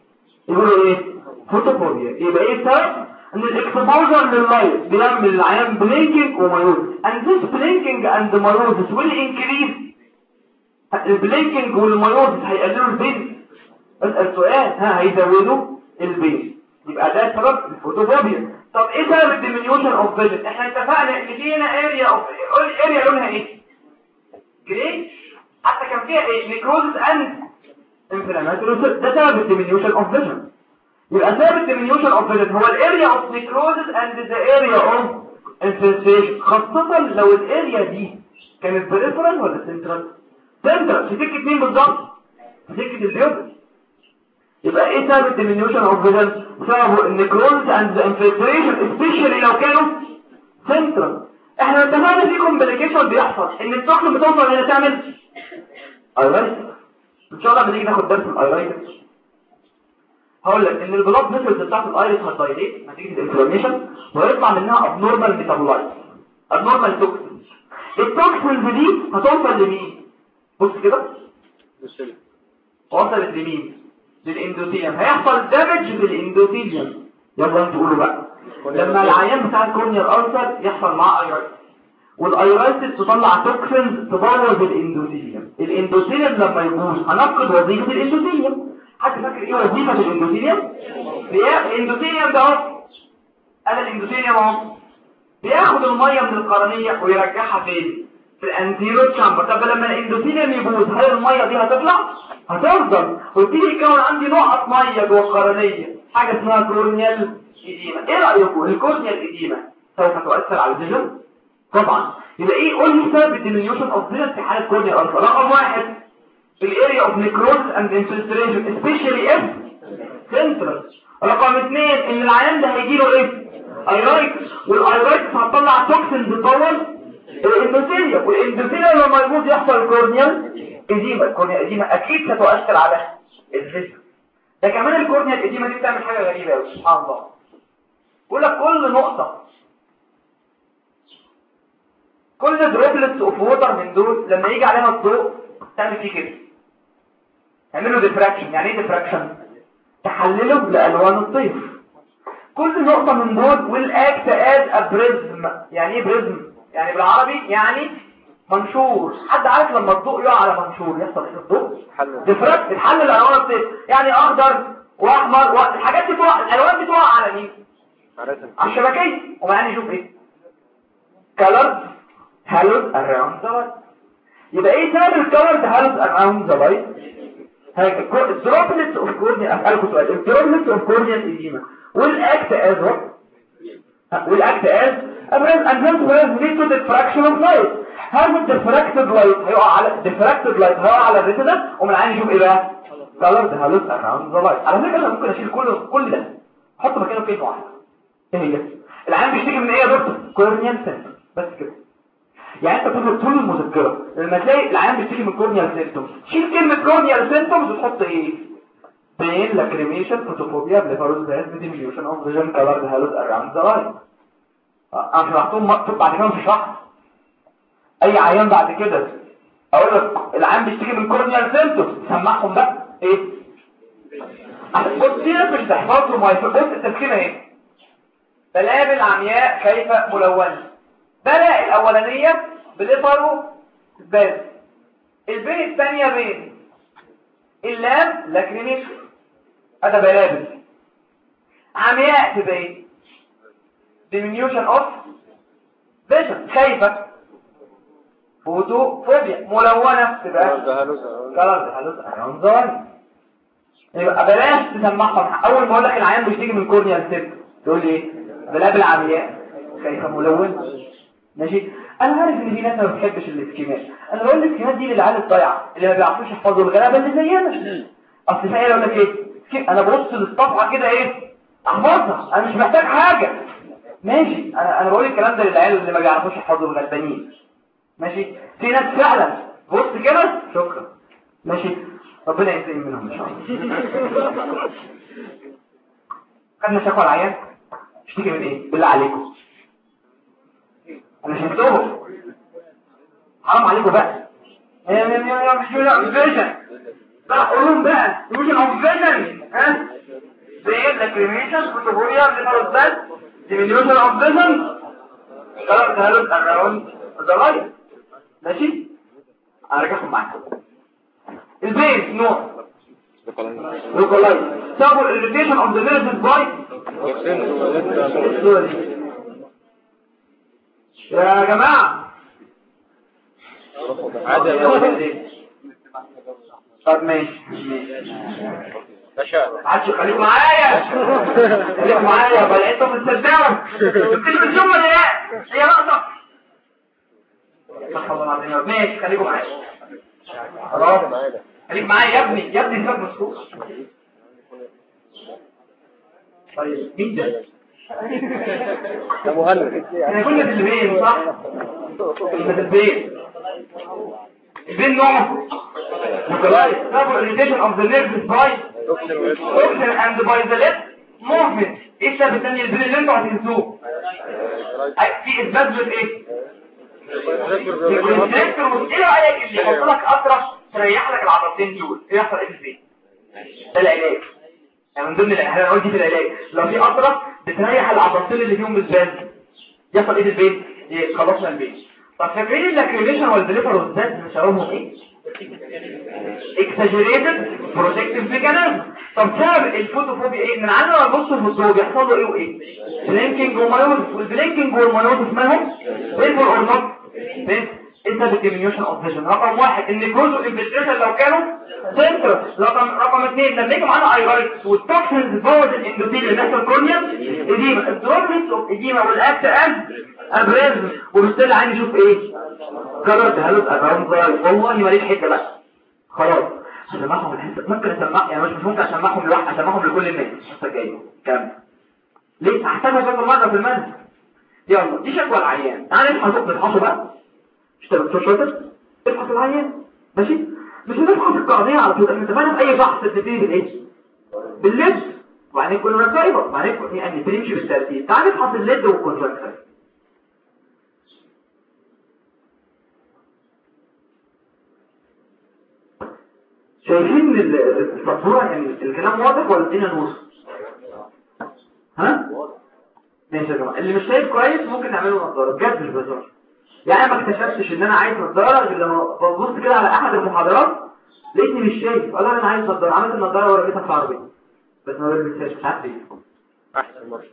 يقولوا ايه فوتوفوبيا يبقى ايه السبب ان الاكسبوجر لللايت بيعمل العيان بلينكينج ومايوز and this blinking and meiosis will increase البلينكينج والمايوز هيقللوا البين اسال سؤال ها هيزودوا البين يبقى ده سبب الفوتوفوبيا طب ايه سبب الديمينيوشن اوف فيجن احنا اتفقنا ان في هنا اريا اوف اريا لونها ايه جري حتى كان فيها ايه نيكروزس اند انفلاماتوري ده سبب الديمينيوشن اوف فيجن يبقى سبب الديمينيوشن اوف فيجن هو الاريا اوف نيكروزس اند ذا اريا اوف انفلتريشن خاصه لو الاريا دي كانت بريفرال ولا سنترال سنترال في سكه مين بالظبط في سكه البيوبل يبقى ايه سبب الديمينيوشن اوف فيجن سببه النيكروزس اند ذا انفلتريشن سبيشالي لو كانوا سنترال احنا اتفقنا في كومبليكيشن بيحصل ان الطاقم بتوصل هنا تعمل ايرايتس ان شاء الله بنيجي ناخد درس الايرايتس هقول لك ان البلاد فيسلز بتاعت الايريس هتدايليت نتيجه الانفلاميشن ويطلع منها ابنورمال ميتابولايت ابنورمال توكسينز التوكسينز دي هتوصل لمين بص كده وصلت لمين للاندوثيليوم هيحصل دامج للاندوثيليوم يلا انتوا قولوا بقى لما العيان بتاع الكورنيال ألسر يحصل معاه ايرايتس والايرايتس تطلع توكسينز تبوظ الاندوثيليوم الاندوثيليوم لما يبوظ هنفقد وظيفه الاندوثيليوم حد فاكر ايه وظيفه الاندوثيليوم الاندوثيليوم ده اهو انا الاندوثيليوم اهو بياخد الميه من القرنيه ويرجعها فين في الانتيرو تشامبر طب لما الاندوثيليوم يبوظ هل الميه دي هتطلع هتفضل ويبتدي يكون عندي نقط ميه جوه القرنيه حاجه اسمها كورنيال إديمة ايه رأيكم الكورنيال إديمة سوف تؤثر على الفيجن طبعا يبقى ايه قول لي سبب الديمينيوشن اوف فيجن في حالة كورنيال ألفا رقم واحد الاريا اوف نيكروز اند انفلتريشن سبيشالي اف سنترال رقم اثنين ان العيان ده هيجي له ايه ايرايتس والايرايتس هتطلع توكسين بتطول الاندوثيليوم والاندوثيليوم لما يبوظ يحصل كورنيال إديمة الكورنيال إديمة اكيد ستؤثر على الفيجن ده كمان الكورنيال إديمة دي بتعمل حاجة غريبة قوي سبحان الله بقول لك كل نقطة كل دروبلتس اوف ووتر من دول لما يجي عليها الضوء تعمل فيه كده تعمل له ديفراكشن يعني ايه ديفراكشن تحلله لالوان الطيف كل نقطة من دول will act as a prism يعني ايه بريزم يعني بالعربي يعني منشور حد عارف لما الضوء يقع على منشور يحصل ايه الضوء ديفراكت تحلل الالوان الطيف يعني اخضر واحمر والحاجات دي تقع الالوان دي تقع على مين على الشبكية ومعني نشوف ايه colored halos around the light يبقى ايه سبب الكولرد halos around the light الدروبلتس اوف كورنيا اسالكم سؤال الدروبلتس اوف كورنيا edema will act as what will act as a breath and then will lead to diffraction of light هل الديفراكتد لايت هيقع على الديفراكتد لايت هيقع على الريتنا ومن عين نشوف ايه بقى colored halos around the light على فكره انا ممكن اشيل كل كل ده احط مكانه كلمه واحده ايه هي العيان بيشتكي من ايه يا دكتور كورنيال سيمتوم بس كده يعني انت طول طول المذكره لما تلاقي العيان بيشتكي من كورنيال سيمتوم شيل كلمه كورنيال سيمتومز وتحط ايه بين لاكريميشن فوتوفوبيا بليفاروز باز ديميوشن اوف فيجن كلر هالوز اراوند ذا لاين انا شرحتهم مكتوب بعد كده مش شرح اي عيان بعد كده اقول لك العيان بيشتكي من كورنيال سيمتومز سمعهم بقى ايه بص دي مش تحفظهم بص التسكينه ايه بلابل عمياء كيف ملونة بلا الأولانية بليفرو باز البين الثانية بين اللام لاكريميش هذا بلابل عمياء تبين diminution of vision كيف فوتو فوبيا ملونة تبقى كلر هلوز عنظان يبقى بلاش تسمعهم اول ما اقول لك العيان بيشتكي من كورنيال سيبت تقول لي ايه بلاب العمياء كيف ملون ماشي انا عارف ان في ناس ما بتحبش الاسكيمات انا بقول الاسكيمات دي للعيال الضايعه اللي ما بيعرفوش يحفظوا الغلابه اللي زينا اصل في يقول لك ايه انا ببص للصفحه كده ايه احفظها انا مش محتاج حاجه ماشي انا انا بقول الكلام ده للعيال اللي ما بيعرفوش يحفظوا الغلبانين ماشي في ناس فعلا بص كده شكرا ماشي ربنا ينتقم منهم ان شاء الله خدنا شكوى العيان اشتكي من ايه بالله عليكم انا شفتهم حرام عليكم بقى يا يا يا مش فيجن بقى قولهم بقى فيجن اوف فيجن ها زي اللكريميشن فوتوفوريا ليفروزات diminution of vision color develops around the light ماشي ارجعهم معاكم البيز نوع localize double irritation of the nerves by يا جماعة عادي يا باشا. طب ماشي باشا عادش خليك معايا خليك معايا بل انت بتصدقوا التلفزيون ولا لا هي لقطة استغفر الله العظيم يا رب. ماشي خليكم معايا خلاص خليك معايا يا ابني يا ابني انت مسكوت طيب مين ده؟ يا مهند احنا كنا في البين صح؟ كنا في البين البين نوعه لوكالايز double irritation of the nerves by oxygen and by the left movement ايه السبب الثاني البين اللي انتوا هتنسوه أي- في اثبات بالايه؟ بالكونتراكتور ايه رايك اللي يحط لك اطرف تريح لك العضلتين دول ايه يحصل ايه في البين؟ ده العلاج يعني من ضمن العلاج انا قلت في العلاج لو في اطرف بتريح العضلتين اللي فيهم بالذات يحصل ايه في البين؟ خلصنا البين طب فاكرين اللاكريميشن والبليفر والذات بنسميهم ايه؟ exaggerated protective mechanism طب سبب الفوتوفوبيا ايه من عندنا لما نبص في الضوء بيحصل له ايه وايه بلينكينج ومايوزس والبلينكينج والمايوزس مالهم بينفول اور نوت انت بالديمينيوشن اوف فيجن رقم واحد ان كروز والانفلتريشن لو كانوا سنتر رقم رقم اثنين لما يجي معانا ايرايتس والتوكسينز بوظ الاندوثيل اللي بيحصل كورنيا اديما الدروبلتس اوف اديما والاكت از ابريزم وبالتالي عايز يشوف ايه جرد هلوت اراوند والله ما ليش حته بقى خلاص هسمعهم الحته ممكن اسمع يعني مش مش ممكن اسمعهم لوحدي اسمعهم لكل الناس الحته الجايه كمل ليه احسبها كذا مره في المنهج يلا دي شكوى العيان تعالى نفحص نفحصه بقى مش تبقى دكتور شاطر افحص العيان ماشي مش هنفحص القضيه على طول انت فاهم اي فحص بتبتدي بالايه باللبس وبعدين كل ما سايبه وبعدين يعني بنمشي بالترتيب تعالى نفحص الليد والكونجكتيف شايفين ال- الصورة يعني الكلام واضح ولا الدنيا نور ها ماشي يا جماعه اللي مش شايف كويس ممكن نعمله نظاره بجد مش بهزار يعني أنا ما اكتشفتش ان انا عايز نظاره غير لما ببص كده على احد المحاضرات لقيتني مش شايف قال انا عايز نظاره عملت النظاره ورميتها في العربيه بس ما بلبسهاش مش عارف ليه احسن مرة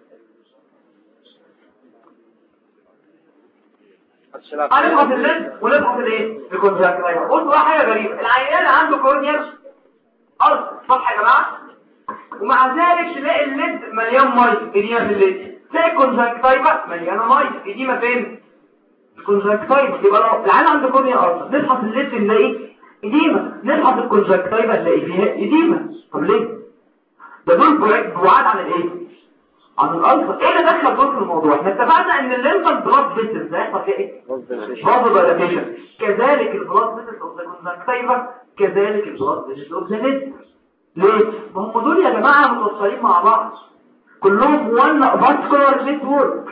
هتشيلها هنبحث الليد ونبحث الايه الكونتراكتايل بص بقى حاجه غريبه العيان عنده كورنيال ارض صح يا جماعه ومع ذلك تلاقي الليد مليان ميه اديمه في الليد تلاقي الكونتراكتايل مليانه ميه اديمه فين الكونتراكتايل يبقى لو العيان عنده كورنيال ارض نبحث الليد نلاقي اديمه نبحث الكونتراكتايل نلاقي فيها اديمه طب ليه ده دول بعاد بعاد عن الايه عن الالفا ايه اللي دخل دول في الموضوع احنا اتفقنا ان الليمفا بلاد فيسلز هيحصل فيها ايه برضه دايلاتيشن كذلك البلاد فيسلز اوف ذا كونجكتيفا كذلك البلاد فيسلز اوف ذا ليد ليه ما هم دول يا جماعه متوصلين مع بعض كلهم وان فاسكولار نتورك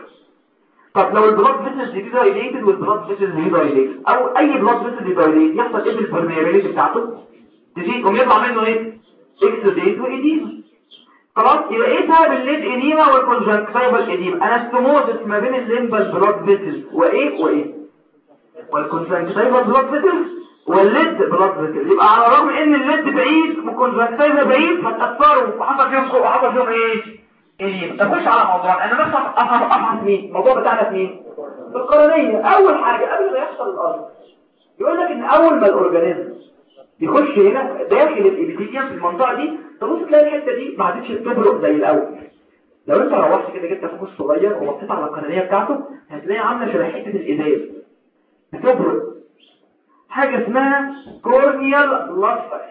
طب لو البلاد فيسلز دي دايليتد والبلاد فيسلز دي دايليتد او اي بلاد فيسل دي دايليتد يحصل ايه بالبرميابيليتي بتاعته تزيد ويطلع منه ايه اكسوديت وايديما خلاص يبقى ايه سبب الليد اديما والكونجكتيفال اديما انستوموزس ما بين الليمبال بلاد فيسلز وايه وايه والكونجكتيفال بلاد فيسلز والليد بلاد فيسلز يبقى على الرغم ان الليد بعيد والكونجكتيفال بعيد فتاثروا وحصل فيهم وحصل فيهم ايه اديما نخش على موضوع انا بس افهم افهم مين الموضوع بتاعنا في مين في القرنيه اول حاجه قبل ما يحصل الارض يقول لك ان اول ما الاورجانيزم يخش هنا داخل الابيثيليوم في المنطقه دي تبص تلاقي الحته دي ما عادتش تبرق زي الاول لو انت روحت كده جبت فوق صغير وبصيت على القناه بتاعته هتلاقي عامله شبه حته الازاز بتبرق حاجه اسمها كورنيال لاستر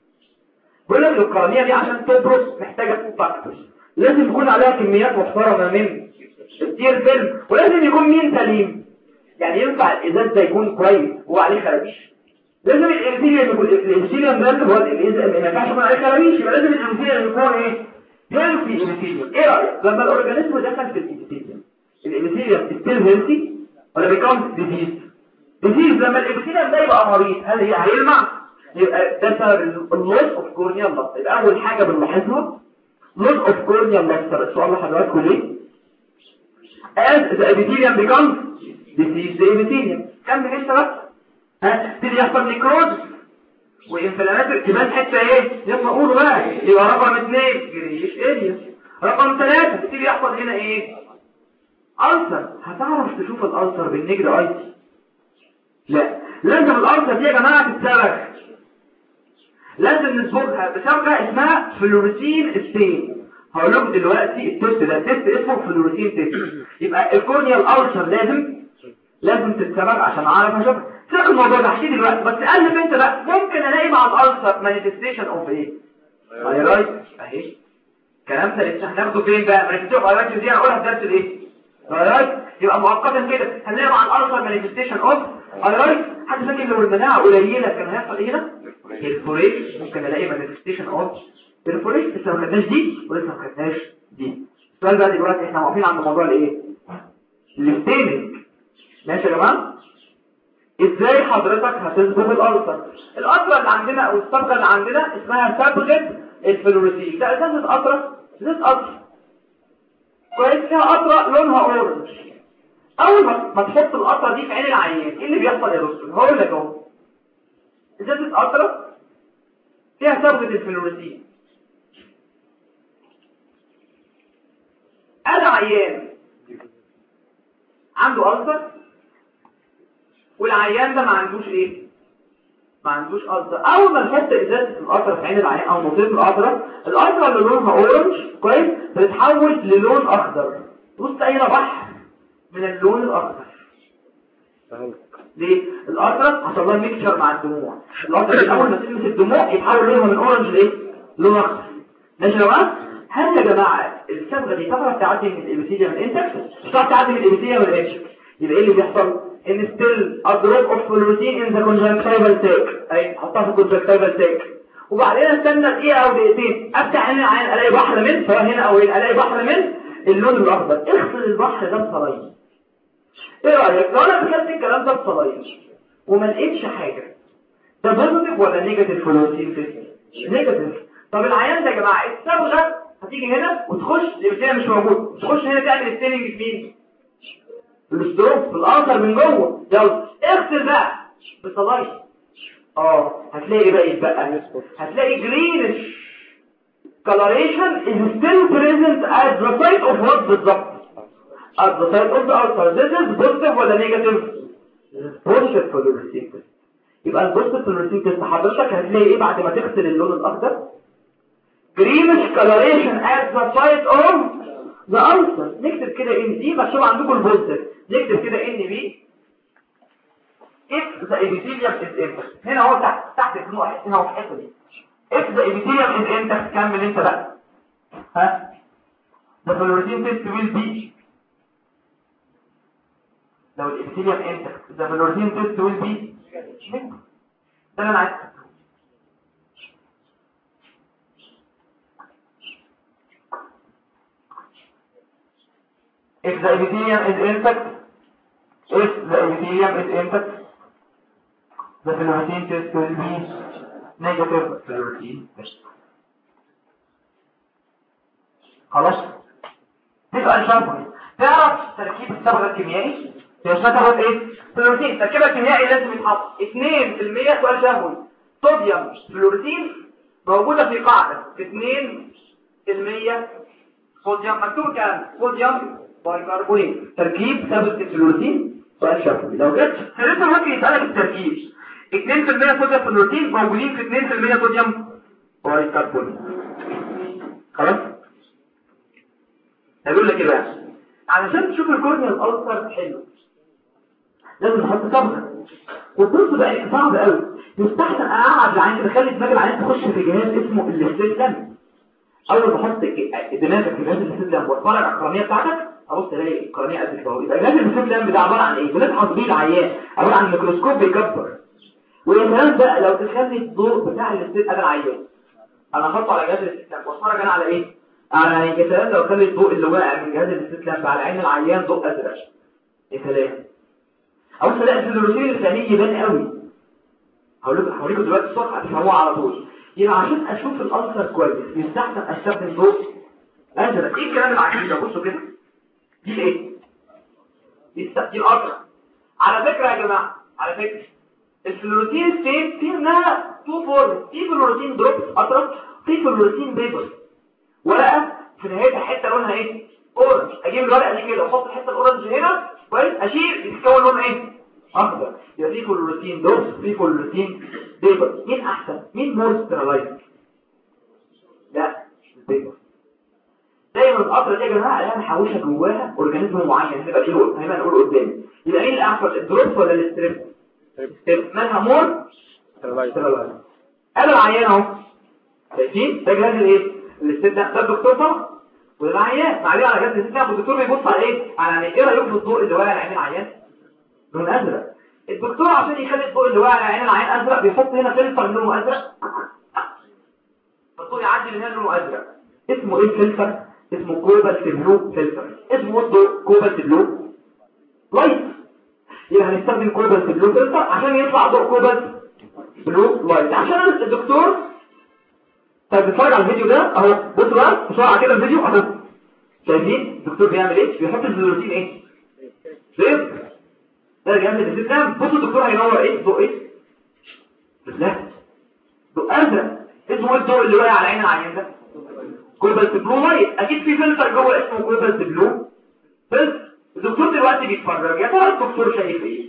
بيقول لك القرنيه دي عشان تبرق محتاجه فاكتورز لازم يكون عليها كميات محترمه من التير فيلم ولازم يكون مين سليم يعني ينفع الازاز ده يكون كويس وعليه خرابيش لازم الانسيليوم يكون الانسيليوم ده اللي هو الانسيليوم ما ينفعش يكون عليه خرابيش يبقى لازم الانسيليوم يكون ايه هيلثي انسيليوم ايه رايك لما الاورجانيزم دخل في الانسيليوم الانسيليوم ستيل هيلثي ولا بيكون ديزيز ديزيز لما الانسيليوم ده يبقى مريض هل هي هيلمع يبقى ده سبب اللوس اوف كورنيال لاست يبقى اول حاجه بنلاحظها loss of corneal luster السؤال اللي حضراتكم ليه as the epithelium becomes disease the epithelium كمل لسه بس ها تبتدي يحصل نيكروز وانفلامات تبان حته ايه يلا قولوا بقى يبقى رقم اثنين جريش اريا رقم ثلاثة تبتدي يحصل هنا ايه ألسر هتعرف تشوف الألسر بالنجد اي لا لازم الألسر دي يا جماعة تتصرف لازم نصبغها بصبغة اسمها فلوريسين ستين هقول لكم دلوقتي التست ده تست اسمه فلوريسين تيست يبقى الكورنيال ألسر لازم لازم تتصبغ عشان اعرف اشوف سيبك الموضوع ده احكي دلوقتي بس قلب انت بقى ممكن الاقي مع الألسر مانيفستيشن اوف ايه ثايرويد اهي الكلام ده لسه هناخده فين بقى مانيفستيشن اوف دي هنقولها في درس الايه ثايرويد يبقى مؤقتا كده هنلاقي مع الألسر مانيفستيشن اوف ثايرويد حد فاكر لو المناعه قليله كان هيحصل ايه هنا الفوريش ممكن الاقي مانيفستيشن اوف الفوريش لسه ما خدناش دي ولسه ما خدناش دي السؤال بقى دلوقتي احنا واقفين عند موضوع الايه الستيننج ماشي يا جماعه ازاي حضرتك هتصبغ الالسر الالسر اللي عندنا او الصبغه اللي عندنا اسمها صبغه الفلوريسين ده ازازه قطره ازازه قطر كويس فيها قطره لونها اورنج اول ما ما تحط القطره دي في عين العيان ايه اللي بيحصل يا دكتور هقول لك اهو ازازه قطره فيها صبغه الفلوريسين انا عيان عنده ألسر والعيان ده ما عندوش ايه ما عندوش ألسر اول ما نحط ازازه القطره في عين العيان او نصيب القطره القطره اللي لونها اورنج كويس بتتحول للون اخضر بص هنا بحر من اللون الاخضر ليه القطره حصل لها ميكشر مع الدموع القطره دي اول ما تلمس الدموع يتحول لونها من اورنج لايه لون اخضر ماشي يا جماعه هل يا جماعه الصبغه دي تعرف تعدي من الابيثيليا من انتكس مش تعرف تعدي من الابيثيليا من الاتش يبقى ايه اللي بيحصل ان ستيل ادروب اوف فلوروسين ان ذا كونجكتيفال تاك اي حطها في الكونجكتيفال تاك وبعدين استنى دقيقه او دقيقتين افتح عين العين الاقي بحر من سواء هنا او هنا الاقي بحر من اللون الاخضر اغسل البحر ده بصلاين ايه رايك لو انا دخلت الكلام ده بصلاين وما لقيتش حاجه ده بوزيتيف ولا نيجاتيف فلوروسين تيست نيجاتيف طب العيان ده يا جماعه الصبغه هتيجي هنا وتخش الابتلاء مش موجود تخش هنا تعمل الستيننج في مين الاستروب في الاخر من جوه يلا اغسل بقى بصلاين اه هتلاقي بقى يتبقى هتلاقي جرينش coloration is still present at the site of what بالظبط at the site of the ulcer this is positive ولا negative positive fluorescein test يبقى البوزيتيف fluorescein test حضرتك هتلاقي ايه بعد ما تغسل اللون الاخضر greenish coloration at the site of the ulcer نكتب كده ان دي مكتوب عندكم البوزيتيف نكتب كده ان بي if the epithelium is intact هنا هو تحت تحت النوع هنا هو في الحته دي if the epithelium is intact كمل انت بقى ها the fluorescein test will be لو الابيثيليوم intact the fluorescein test will be ده اللي انا عايز if the epithelium is intact if the epithelium is intact the fluorescein test will be negative fluorescein test خلاص تبقى الشامبو تعرف تركيب الصبغه الكيميائي هي اسمها صبغه ايه فلوريسين تركيبها الكيميائي لازم يتحط 2% سؤال شهوي صوديوم فلوريسين موجوده في قاعده 2% صوديوم مكتوب الكلام صوديوم بايكربونات تركيب ثابت الفلوريسين سؤال شهوي لو جت ثالثا ممكن يسالك التركيب 2% صوديوم فلوريسين موجودين في 2% صوديوم بايكربونات خلاص هقول لك ايه بقى علشان تشوف الكورنيال الالسر حلو لازم نحط صبغه والطب بقى صعب قوي يستحسن اقعد العين تخلي دماغ العين تخش في جهاز اسمه الاستسلام اول ما احط دماغك في جهاز الاستسلام واتفرج على القرنيه بتاعتك ابص الاقي القرنيه قد كده يبقى جهاز الاستسلام ده عباره عن ايه بنفحص بيه العيان عباره عن ميكروسكوب بيكبر ويا سلام بقى لو تخلي الضوء بتاع الاستسلام انا العيان انا هحطه على جهاز الاستسلام واتفرج انا على ايه على يا سلام لو خلي الضوء اللي واقع من جهاز الاستسلام على عين العيان ضوء ازرق يا سلام او تلاقي الفلوروسين الخليجي يبان قوي هقول لكم هوريكم دلوقتي الصبح هتفهموها على طول يبقى عشان اشوف الالسر كويس يستحسن استخدم ضوء ازرق ايه الكلام العجيب ده بصوا كده دي ايه دي الس- دي القطره على فكره يا جماعه على فكره الفلوروتين ستيت في منها تو فورم في فلوروتين دروب قطره في فلوروتين بيبر ورقه في نهايتها حته لونها ايه اورنج اجيب الورقه دي كده واحط الحته الاورنج هنا كويس اشيل يتكون لون ايه اخضر يبقى في فلوروتين دروب في فلوروتين بيبر مين احسن مين مور سترالايز لا البيبر دايما القطره دي يا جماعه عليها محوشه جواها اورجانيزم معين هنبقى نقول هنبقى نقول قدام يبقى مين الاحسن الدروب ولا الاستريب ستريب مالها مور سترالايز انا العيان اهو شايفين ده جهاز الايه الاستيت ده ده الدكتور طبعا وده العيان معليه على جهاز الاستيت ده والدكتور بيبص على ايه على ايه رايك في الضوء اللي واقع على عين العيان لون ازرق الدكتور عشان يخلي الضوء اللي واقع على عين العيان ازرق بيحط هنا فلتر لونه ازرق فالضوء يعدي من هنا لونه ازرق اسمه ايه الفلتر اسمه كوبالت بلو فلتر اسمه الضوء كوبالت بلو لايت يبقى هنستخدم كوبالت بلو فلتر عشان يطلع ضوء كوبالت بلو لايت عشان الدكتور طيب بتتفرج على الفيديو ده اهو بصوا بقى بسرعه كده الفيديو اهو شايفين الدكتور بيعمل ايه بيحط الفلوروتين ايه زيت ده جنب السيستم بصوا الدكتور هينور ايه ضوء ايه لا ضوء ازرق اسمه ايه الضوء اللي واقع على عين العيان ده كوبالت بلو لايت اكيد في فلتر جوه اسمه كوبالت بلو فلتر الدكتور دلوقتي بيتفرج يا ترى الدكتور شايف ايه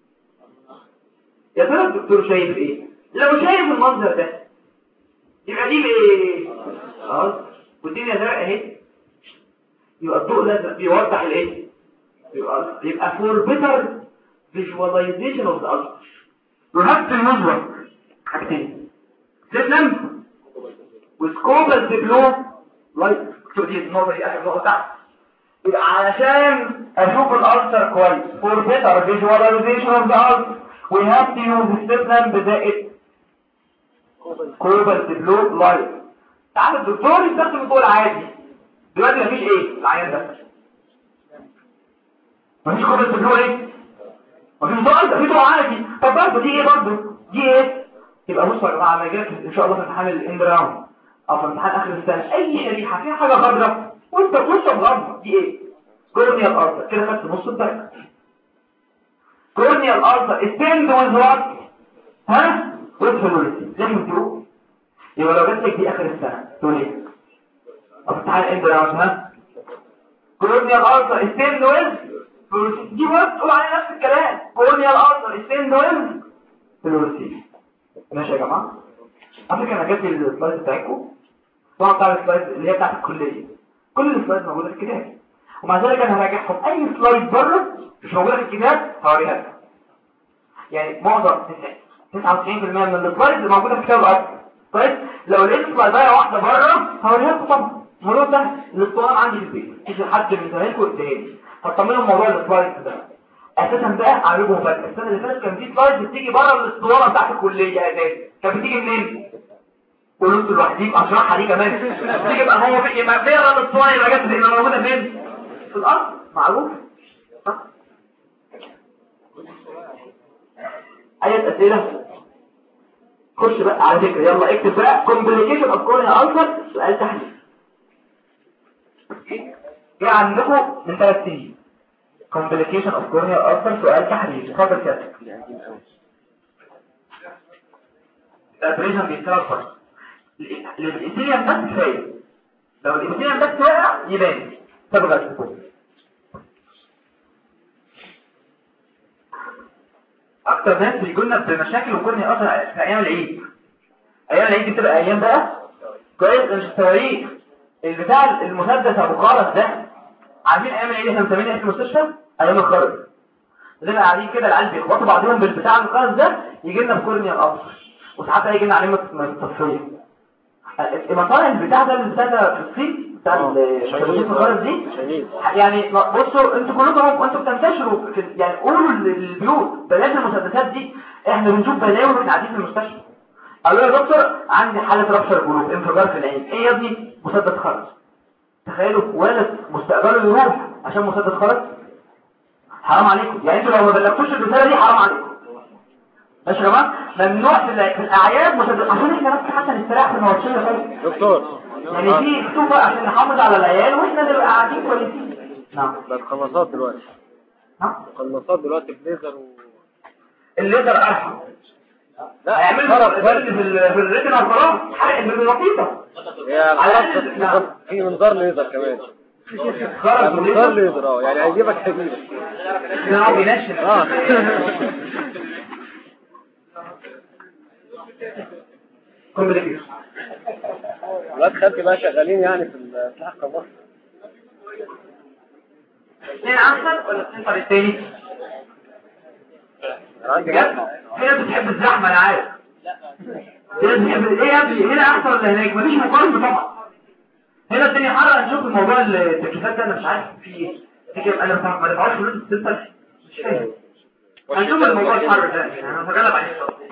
يا ترى الدكتور شايف ايه لو شايف المنظر ده يبقى دي ايه اه والدنيا زرقاء اهي يبقى الضوء الازرق بيوضح الايه يبقى يبقى for better visualization of the ulcer you have to use what حاجتين سلم وسكوبل بلو لايت شوف دي النقطه دي اخر نقطه تحت يبقى علشان اشوف الالسر كويس for better visualization of the ulcer we have to use السلم بدائت كوبالت بلو لايت تعال الدكتور يستخدم الضوء العادي دلوقتي مفيش ايه العيان ده مفيش كوبالت بلو ايه مفيش ضوء ده في ضوء عادي طب برضه دي ايه برضه دي ايه يبقى بصوا يا جماعه لما يجيلك ان شاء الله في امتحان الاند راوند او في امتحان اخر السنه اي شريحه فيها حاجه خضراء وانت بتشرب غمره دي ايه كورنيال ارثر كده خدت نص الدرجه كورنيال ارثر ستاند ويز وات ها ويز لازم تقول يبقى لو جات لك دي اخر السنه تقول ايه او تعال اند راوند ها كورنيال ارثر ستاند ويز دي برضه تقول عليه نفس الكلام كورنيال ارثر ستاند ويز فلورسي ماشي يا جماعه على فكره انا جبت السلايد بتاعكم طبعا بتاع السلايد اللي هي بتاعت الكليه كل السلايد موجوده في الكتاب ومع ذلك انا هراجعهم اي سلايد بره مش موجوده في الكتاب هوريها لكم يعني معظم 99% من السلايد اللي موجوده في الكتاب الارض كويس لو لقيت سلايدايه واحده بره هوريها لكم طبعا الموضوع ده الاسطوانه عندي في البيت تيجي حد من زمايلكم يديهالي هتطمنوا موضوع السلايد ده اساسا بقى عاملهم فاكر السنه اللي فاتت كان في سلايد بتيجي بره الاسطوانه بتاعت الكليه اساسا كانت بتيجي منين قولوا انتوا لوحديكم اشرحها دي كمان بتيجي يبقى هو في يبقى فيها الاسطوانه يبقى جت يبقى موجوده فين في الارض معروف صح اي اسئله خش بقى على فكره يلا اكتب بقى كومبليكيشن اوف كورنيا الفر سؤال تحليل جه عندكم من ثلاث سنين complication of corneal ulcer سؤال تحرير اتفضل كده الابريشن بيتسبب فرق الابيثيليوم بس كفايه لو الابيثيليوم بس واقع يبان تبغى تكون اكتر ناس بيجوا لنا بمشاكل وكورنيا ulcer في ايام العيد ايام العيد دي بتبقى ايام بقى كويس مش التواريخ البتاع المسدس ابو خالص ده عارفين ايام العيد احنا مسمينها اسم المستشفى ايام الخرج نبقى قاعدين كده العيال بيخبطوا بعضهم بالبتاع الخالص ده يجي لنا في كورنيا القصر وساعات يجي لنا عليه متصفيه المصانع البتاع ده اللي بتاعها في الصين بتاع الشبكات الخالص دي يعني بصوا انتوا كلكم اهو انتوا بتنتشروا يعني قولوا للبيوت بلاش المسدسات دي احنا بنشوف بلاوي واحنا قاعدين في المستشفى قالوا يا دكتور عندي حاله ربشر قلوب انفجار في العين ايه يا ابني مسدس خالص تخيلوا ولد مستقبله يروح عشان مسدس خالص حرام عليكم يعني انتوا لو ما بلغتوش الرساله دي حرام عليكم ماشي يا جماعه ممنوع في, في الاعياد مسدس عشان احنا بس حتى نستريح في المواشيه خالص دكتور يعني في اسلوب عشان نحافظ على العيال واحنا نبقى قاعدين كويسين نعم ده القناصات دلوقتي نعم القناصات دلوقتي بليزر و الليزر ارحم لا هيعمل فرق فرق فرق في ال- في الريتنا خلاص حرق بالبسيطه هي على الخرط نعم. في منظار ليزر كمان خرج منظار بالليزر ليزر اه يعني هيجيبك هيجيبك ده هو بينشف اه كومبليكيشن ولاد خالتي بقى شغالين يعني في السلاح القناص اثنين احسن ولا السنتر التاني انا عندي بجد جد في ناس بتحب الزحمه انا عارف في ناس بتحب ايه يا ابني هنا احسن ولا هناك مفيش مقارنه طبعا هنا الدنيا حر هنشوف الموضوع التكييفات ده انا مش عارف في ايه في كام انا ما ما دفعوش فلوس السنتر مش فاهم هنشوف الموضوع الحر ده يعني انا هتغلب عليه شويه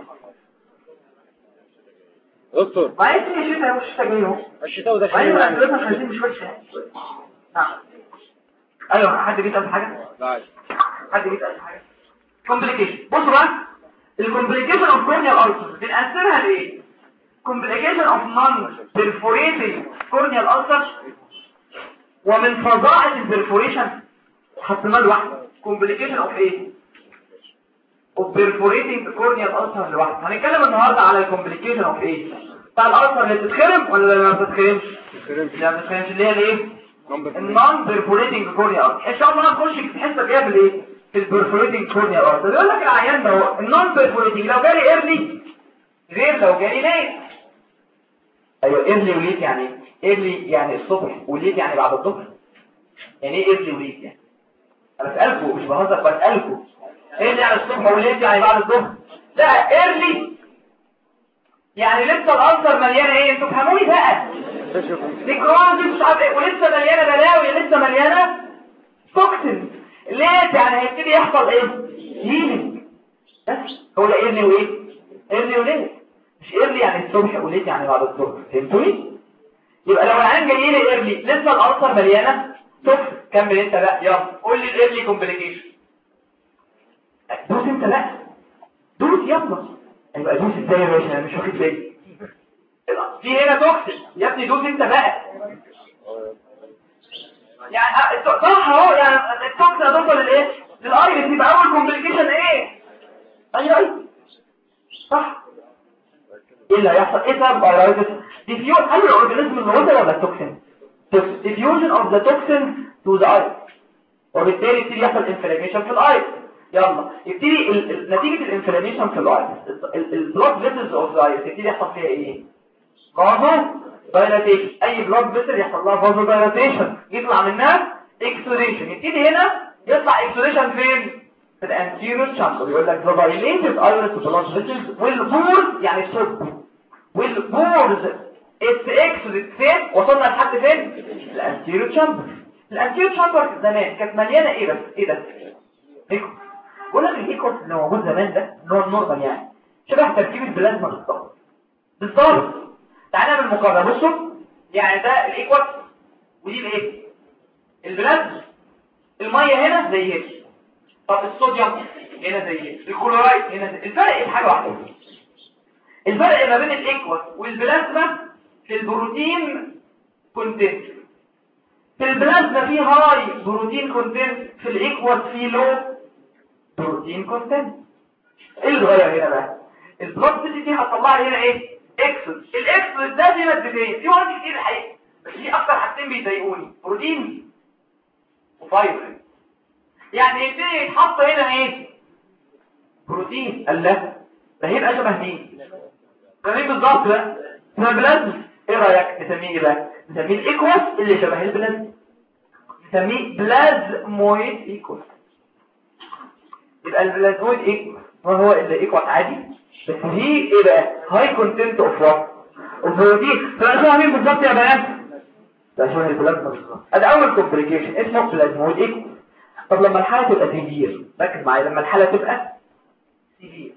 دكتور بعدين الدنيا شتاء مش شتاء جاي اهو الشتاء ده بعدين شيء الاسئله مش يعني عايزين مش وحشه نعم ايوه حد بيسال في حاجه لا عادي. حد بيسال في حاجه كومبليكيشن بصوا بقى الكومبليكيشن اوف كورنيال ulcer بنقسمها لايه كومبليكيشن اوف نون بيرفوريتنج كورنيال ulcer ومن فظاعه البرفوريشن حطيناه لوحده كومبليكيشن اوف ايه اوف بيرفوريتنج كورنيال ulcer لوحده هنتكلم النهارده على الكومبليكيشن اوف ايه بتاع الالسر اللي بتتخرم ولا اللي ما بتتخرمش اللي ما بتتخرمش اللي هي الايه النون بيرفوريتنج كورنيا ان شاء الله هنخش في الحصه الجايه في الايه في البيرفوريتنج كورنيا ارت بيقول لك العيان ده هو النون بيرفوريتنج لو جالي ايرلي غير لو جالي ليت ايوه ايرلي وليت يعني ايرلي يعني الصبح وليت يعني بعد الظهر يعني ايه ايرلي وليت يعني انا بسالكم مش بهزر بسالكم ايرلي يعني الصبح وليت يعني بعد الظهر لا ايرلي يعني لسه الالسر مليانه ايه انتوا فهموني بقى نيكروزي مش عارف ايه ولسه مليانه بلاوي لسه مليانه توكسين ليه يعني هيبتدي يحصل ايه هيلينج بس هو ده ايرلي وايه ايرلي وليه مش ايرلي يعني الصبح وليه يعني بعد الظهر فهمتوني يبقى لو العين جاي لي ايرلي لسه الالسر مليانه توكسين كمل انت بقى يلا قول لي الايرلي كومبليكيشن دوس انت بقى دوس يلا يبقى دوس ازاي يا باشا انا مش واخد بالي في هنا توكسين يا ابني دوس انت بقى يعني اه، صح اهو يعني التوكسين هتوصل للايه للايرس يبقى اول كومبليكيشن ايه ايوه ايوه صح ايه اللي هيحصل ايه سبب ايرايتس ديفيوز هل الاورجانيزم اللي وصل ولا التوكسين diffusion of the toxin to the eye وبالتالي يبتدي يحصل انفلاميشن في الاي يلا يبتدي ال- ال- نتيجة الانفلاميشن في الاي البلاد فيسلز اوف ذا يبتدي يحصل فيها ايه فازو دايلاتيشن اي بلاد فيسل يحصل لها فازو دايلاتيشن يطلع منها اكسوديشن يبتدي هنا يطلع اكسوديشن فين في الانتيريور شامبر يقول لك the dilated iris blood vessels والبورز يعني الثقب والبورز اتس اكسودت فين وصلنا لحد فين الانتيريور شامبر الانتيريور شامبر زمان كانت مليانه ايه بس ايه ده ايكو بقول لك الايكوس اللي موجود زمان ده اللي هو النورمال يعني شبه تركيب البلازما بالظبط بالظبط تعالى نعمل مقارنه بصوا يعني ده الايكوس ودي الايه البلازما الميه هنا زي هنا طب الصوديوم هنا زي هنا الكلورايد هنا زي الفرق ايه في حاجه واحده الفرق ما بين الايكوس والبلازما في البروتين كونتنت في البلازما في هاي بروتين كونتنت في الايكوس في لو بروتين كونتنت ايه اللي اتغير هنا بقى البلاد سيتي دي هتطلع لي هنا ايه اكسود الاكسود ده في مادتين في مواد كتير الحقيقه بس في اكتر حاجتين بيضايقوني بروتين وفايبر يعني يبتدي يتحط هنا ايه بروتين قال لا ده هيبقى شبه مين ده مين بالظبط بقى اسمها بلازما ايه رايك نسميه ايه بقى نسميه الايكوس اللي شبه البلازما نسميه بلازمويد ايكوس يبقى البلازمويد ايكوس ما هو الا ايكوس عادي بس دي ايه بقى هاي كونتنت اوف وات البروتين فانا شبه مين بالظبط يا بنات ده شبه البلازما بالظبط ادي اول كومبليكيشن اسمه بلازمويد ايكوس طب لما الحاله تبقى سيفير ركز معايا لما الحاله تبقى سيفير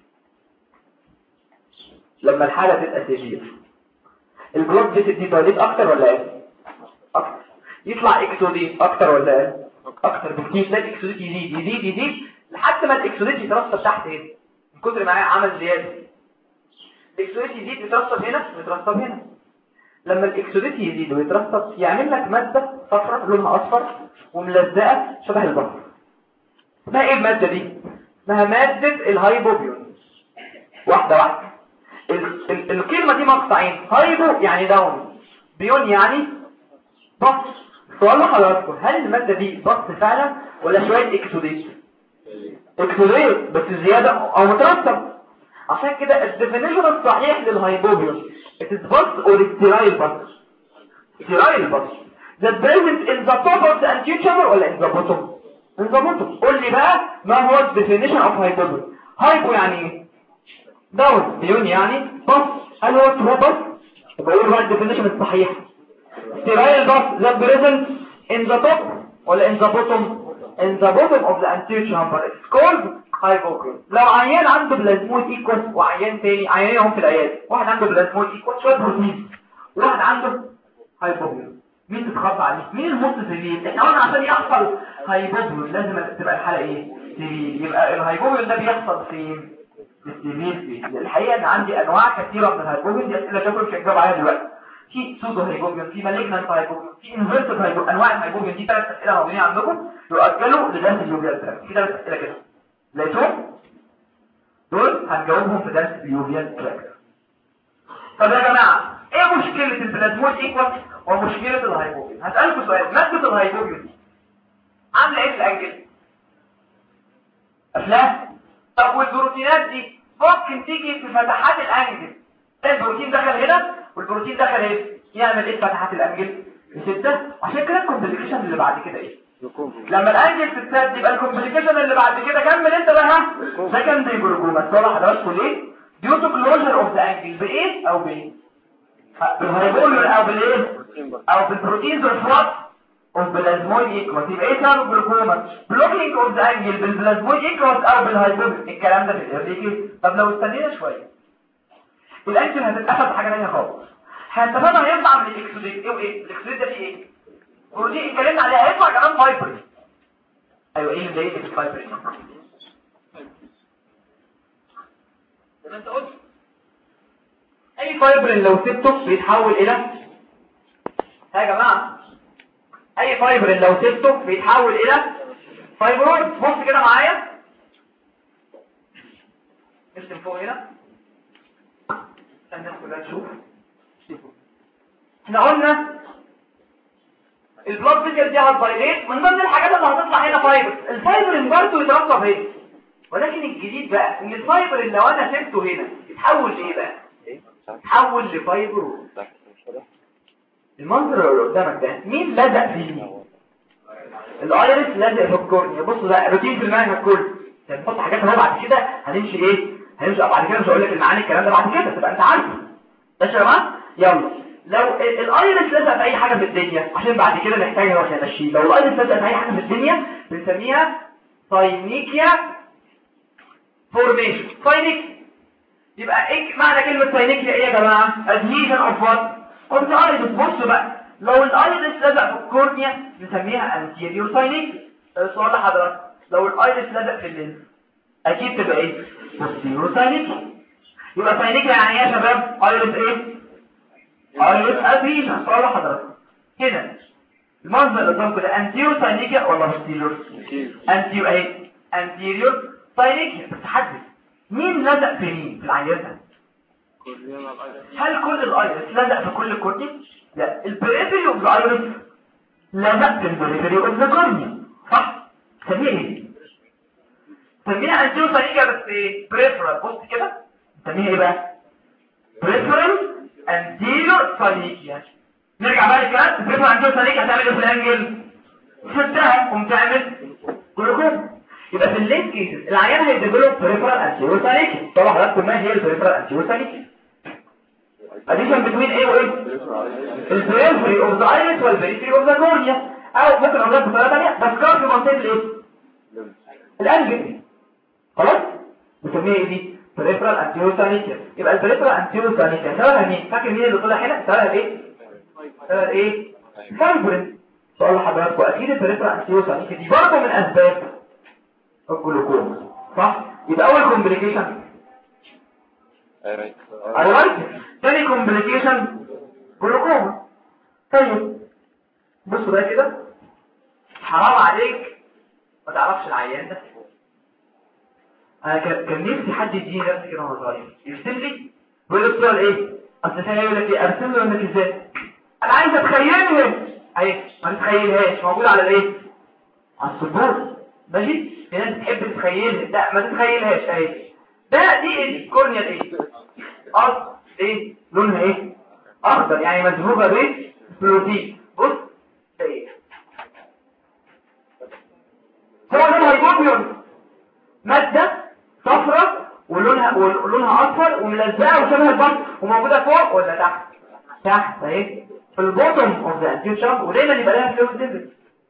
لما الحاله تبقى سيفير البلود فيسل دي دايليت اكتر ولا اقل اكتر يطلع اكسوديت اكتر ولا اقل اكتر بكتير تلاقي الاكسوديت يزيد يزيد يزيد لحد ما الاكسوديت يترسب تحت هنا من كتر ما هي عمل زياده الاكسوديت يزيد يترسب هنا يترسب هنا لما الاكسوديت يزيد ويترسب يعمل لك مادة صفراء لونها اصفر وملزقة شبه البحر اسمها ايه المادة دي اسمها مادة الهايبوبيون واحدة واحدة ال ال الكلمة دي مقطعين هايبو يعني داون بيون يعني بط سؤال لحضراتكم هل المادة دي بط فعلا ولا شوية اكسوديت اكسوديت بس زيادة او مترسب عشان كده الديفينيشن الصحيح للهايبوبيون it is bust or sterile bust sterile bust that present in the top of the anterior chamber ولا in the bottom in the bottom قول لي بقى ما هو الديفينيشن of hypobion هايبو يعني ايه داون بيون يعني bust هل هو true bust بقول هو الديفينيشن الصحيح sterile bust that present in the top ولا in the bottom in the bottom of the anterior chamber it's called هايبوكرين لو عيان عنده بلازمود ايكوال وعيان تاني عيانين هم في العياده واحد عنده بلازمود ايكوال شويه بروتين وواحد عنده هايبوكرين مين تتخطى عليه مين الموت سبيل احنا قلنا عشان يحصل هايبوكرين لازم تبقى الحاله ايه سبيل يبقى الهايبوكرين ده بيحصل فين في السبيل فين الحقيقه ان عندي انواع كثيره من الهايبوكرين دي اسئله شكل مش هجاوب عليها دلوقتي في سودو هايبوكرين في مالجنانت هايبوكرين في انفيرتد هايبوكرين انواع الهايبوكرين دي ثلاث اسئله موجودين عندكم يؤجلوا لدرس اليوبيال في ثلاث اسئله كده لقيتهم دول هنجاوبهم في درس اليوفيال تراكتر طب يا جماعه ايه مشكله البلازمود ايكوال ومشكله الهايبوبين هسالكم سؤال ماده الهايبوبين دي عامله ايه في الانجل افلام طب والبروتينات دي ممكن تيجي في فتحات الانجل البروتين دخل هنا والبروتين دخل هنا يعمل ايه في فتحات الانجل ستة عشان كده الكومبليكيشن اللي بعد كده ايه لما الانجل تتسد يبقى الكومبليكيشن اللي بعد كده كمل انت بقى ها سكندري جلوكوما صالح حضراتكم ليه ديو تو كلوجر اوف ذا انجل بايه او بايه بالهيبول او بالايه او بالبروتينز والفرات اوف بلازمويد ايكوس يبقى ايه سبب الجلوكوما بلوكينج اوف ذا انجل بالبلازمويد ايكوس او بالهيبول الكلام ده في الايرليكي طب لو استنينا شويه الانجل هتتقفل بحاجه ثانيه خالص هنتفادى هيطلع من الاكسوديت ايه وايه الاكسوديت ده فيه ايه بروتين اتكلمنا عليها هيطلع كمان فايبر ايوه ايه اللي مضايقني في الفايبر زي انت قلت اي فايبر لو سبته بيتحول الى ها يا جماعه اي فايبر لو سبته بيتحول الى فايبرويد بص كده معايا ارسم فوق هنا عشان الناس كلها تشوف احنا قلنا البلاد فيزيال دي هتبايليت من ضمن الحاجات اللي هتطلع هنا فايبر الفايبر انبرته يترسب هنا ولكن الجديد بقى ان الفايبر اللي لو انا سبته هنا يتحول لايه بقى يتحول لفايبر المنظر اللي قدامك ده مين لزق فيه الايرس لازق في الكورنيا بص ده روتين في المنهج كله هنحط حاجات اهو بعد كده هنمشي ايه هنمشي بعد كده مش هقول لك المعاني الكلام ده بعد كده تبقى انت عارفه ماشي يا جماعه يلا لو الايرس لزق في اي حاجه في الدنيا عشان بعد كده نحتاجها واحنا ماشيين لو الايرس لزق في اي حاجه في الدنيا بنسميها ساينيكيا فورميشن ساينيك يبقى ايه معنى كلمه ساينيكيا ايه يا جماعه ادهيشن اوف وات قلت ايرس بص بقى لو الايرس لزق في الكورنيا بنسميها انتيريور ساينيكيا السؤال لحضرتك لو الايرس لزق في اللينس اكيد تبقى ايه بوستيريور ساينيكيا يبقى ساينيكيا يعني ايه يا شباب ايرس ايه ايرس ادهيشن سؤال لحضرتك هنا المنظر اللي قدامكم ده انتيريور ساينيكيا ولا بوستيريور انتيريور اهي انتيريور ساينيكيا بس حدد مين لزق في مين في العيادة هل كل الايرس لزق في كل الكورنيا لا البريفري اوف الايرس لزق في البريفري اوف ذا كورنيا صح سميها ايه سميها انتيريور ساينيكيا بس ايه بريفرال بص كده سميها ايه بقى بريفرال انتيريور ساينيكيا نرجع بقى للكلام بريفرال انتيريور ساينيكيا هتعمل ايه في الانجل شدها قوم تعمل جلوكوز يبقى في الليت كيسز العيان هيديفلوب بريفرال انتيريور ساينيكيا طبعا حضراتكم ما هي البريفرال انتيريور ساينيكيا اديشن بتوين ايه وايه البريفري اوف ذا ايرس والبريفري اوف ذا كورنيا او ممكن اقول لك بطريقه ثانيه بس كان في منطقه الايه الانجل خلاص بنسميها ايه دي بريفرال انتيريور ساينيكيا يبقى البريفرال انتيريور ساينيكيا سببها مين فاكر مين اللي طلع هنا سببها ايه سببها ايه فايبرين سؤال لحضراتكم اكيد البريفرال انتيريور ساينيكيا دي برضه من اسباب الجلوكوما صح يبقى اول كومبليكيشن ايرايت تاني كومبليكيشن جلوكوما طيب بصوا بقى كده حرام عليك ما تعرفش العيان ده انا كان كان نفسي حد يديني درس كده وانا صغير يرسم لي ويقول لي السؤال ايه اصل ثاني يقول لك ايه ارسم له انك ازاي انا عايز اتخيلها اهي ما تتخيلهاش موجوده على الايه على السبورة ماشي في ناس بتحب تتخيلها لا ما تتخيلهاش اهي ده دي ايه كورنيا ايه ارض ايه لونها ايه اخضر يعني مدهوبه بايه بروتين بص ده ايه هو ده الهيموجلوبين ماده صفرة ولونها ولونها اصفر وملزقه وشبه البط وموجوده فوق ولا تحت تحت اهي في البوتوم اوف ذا انتيوشن ودايما يبقى لها فلويد ليفل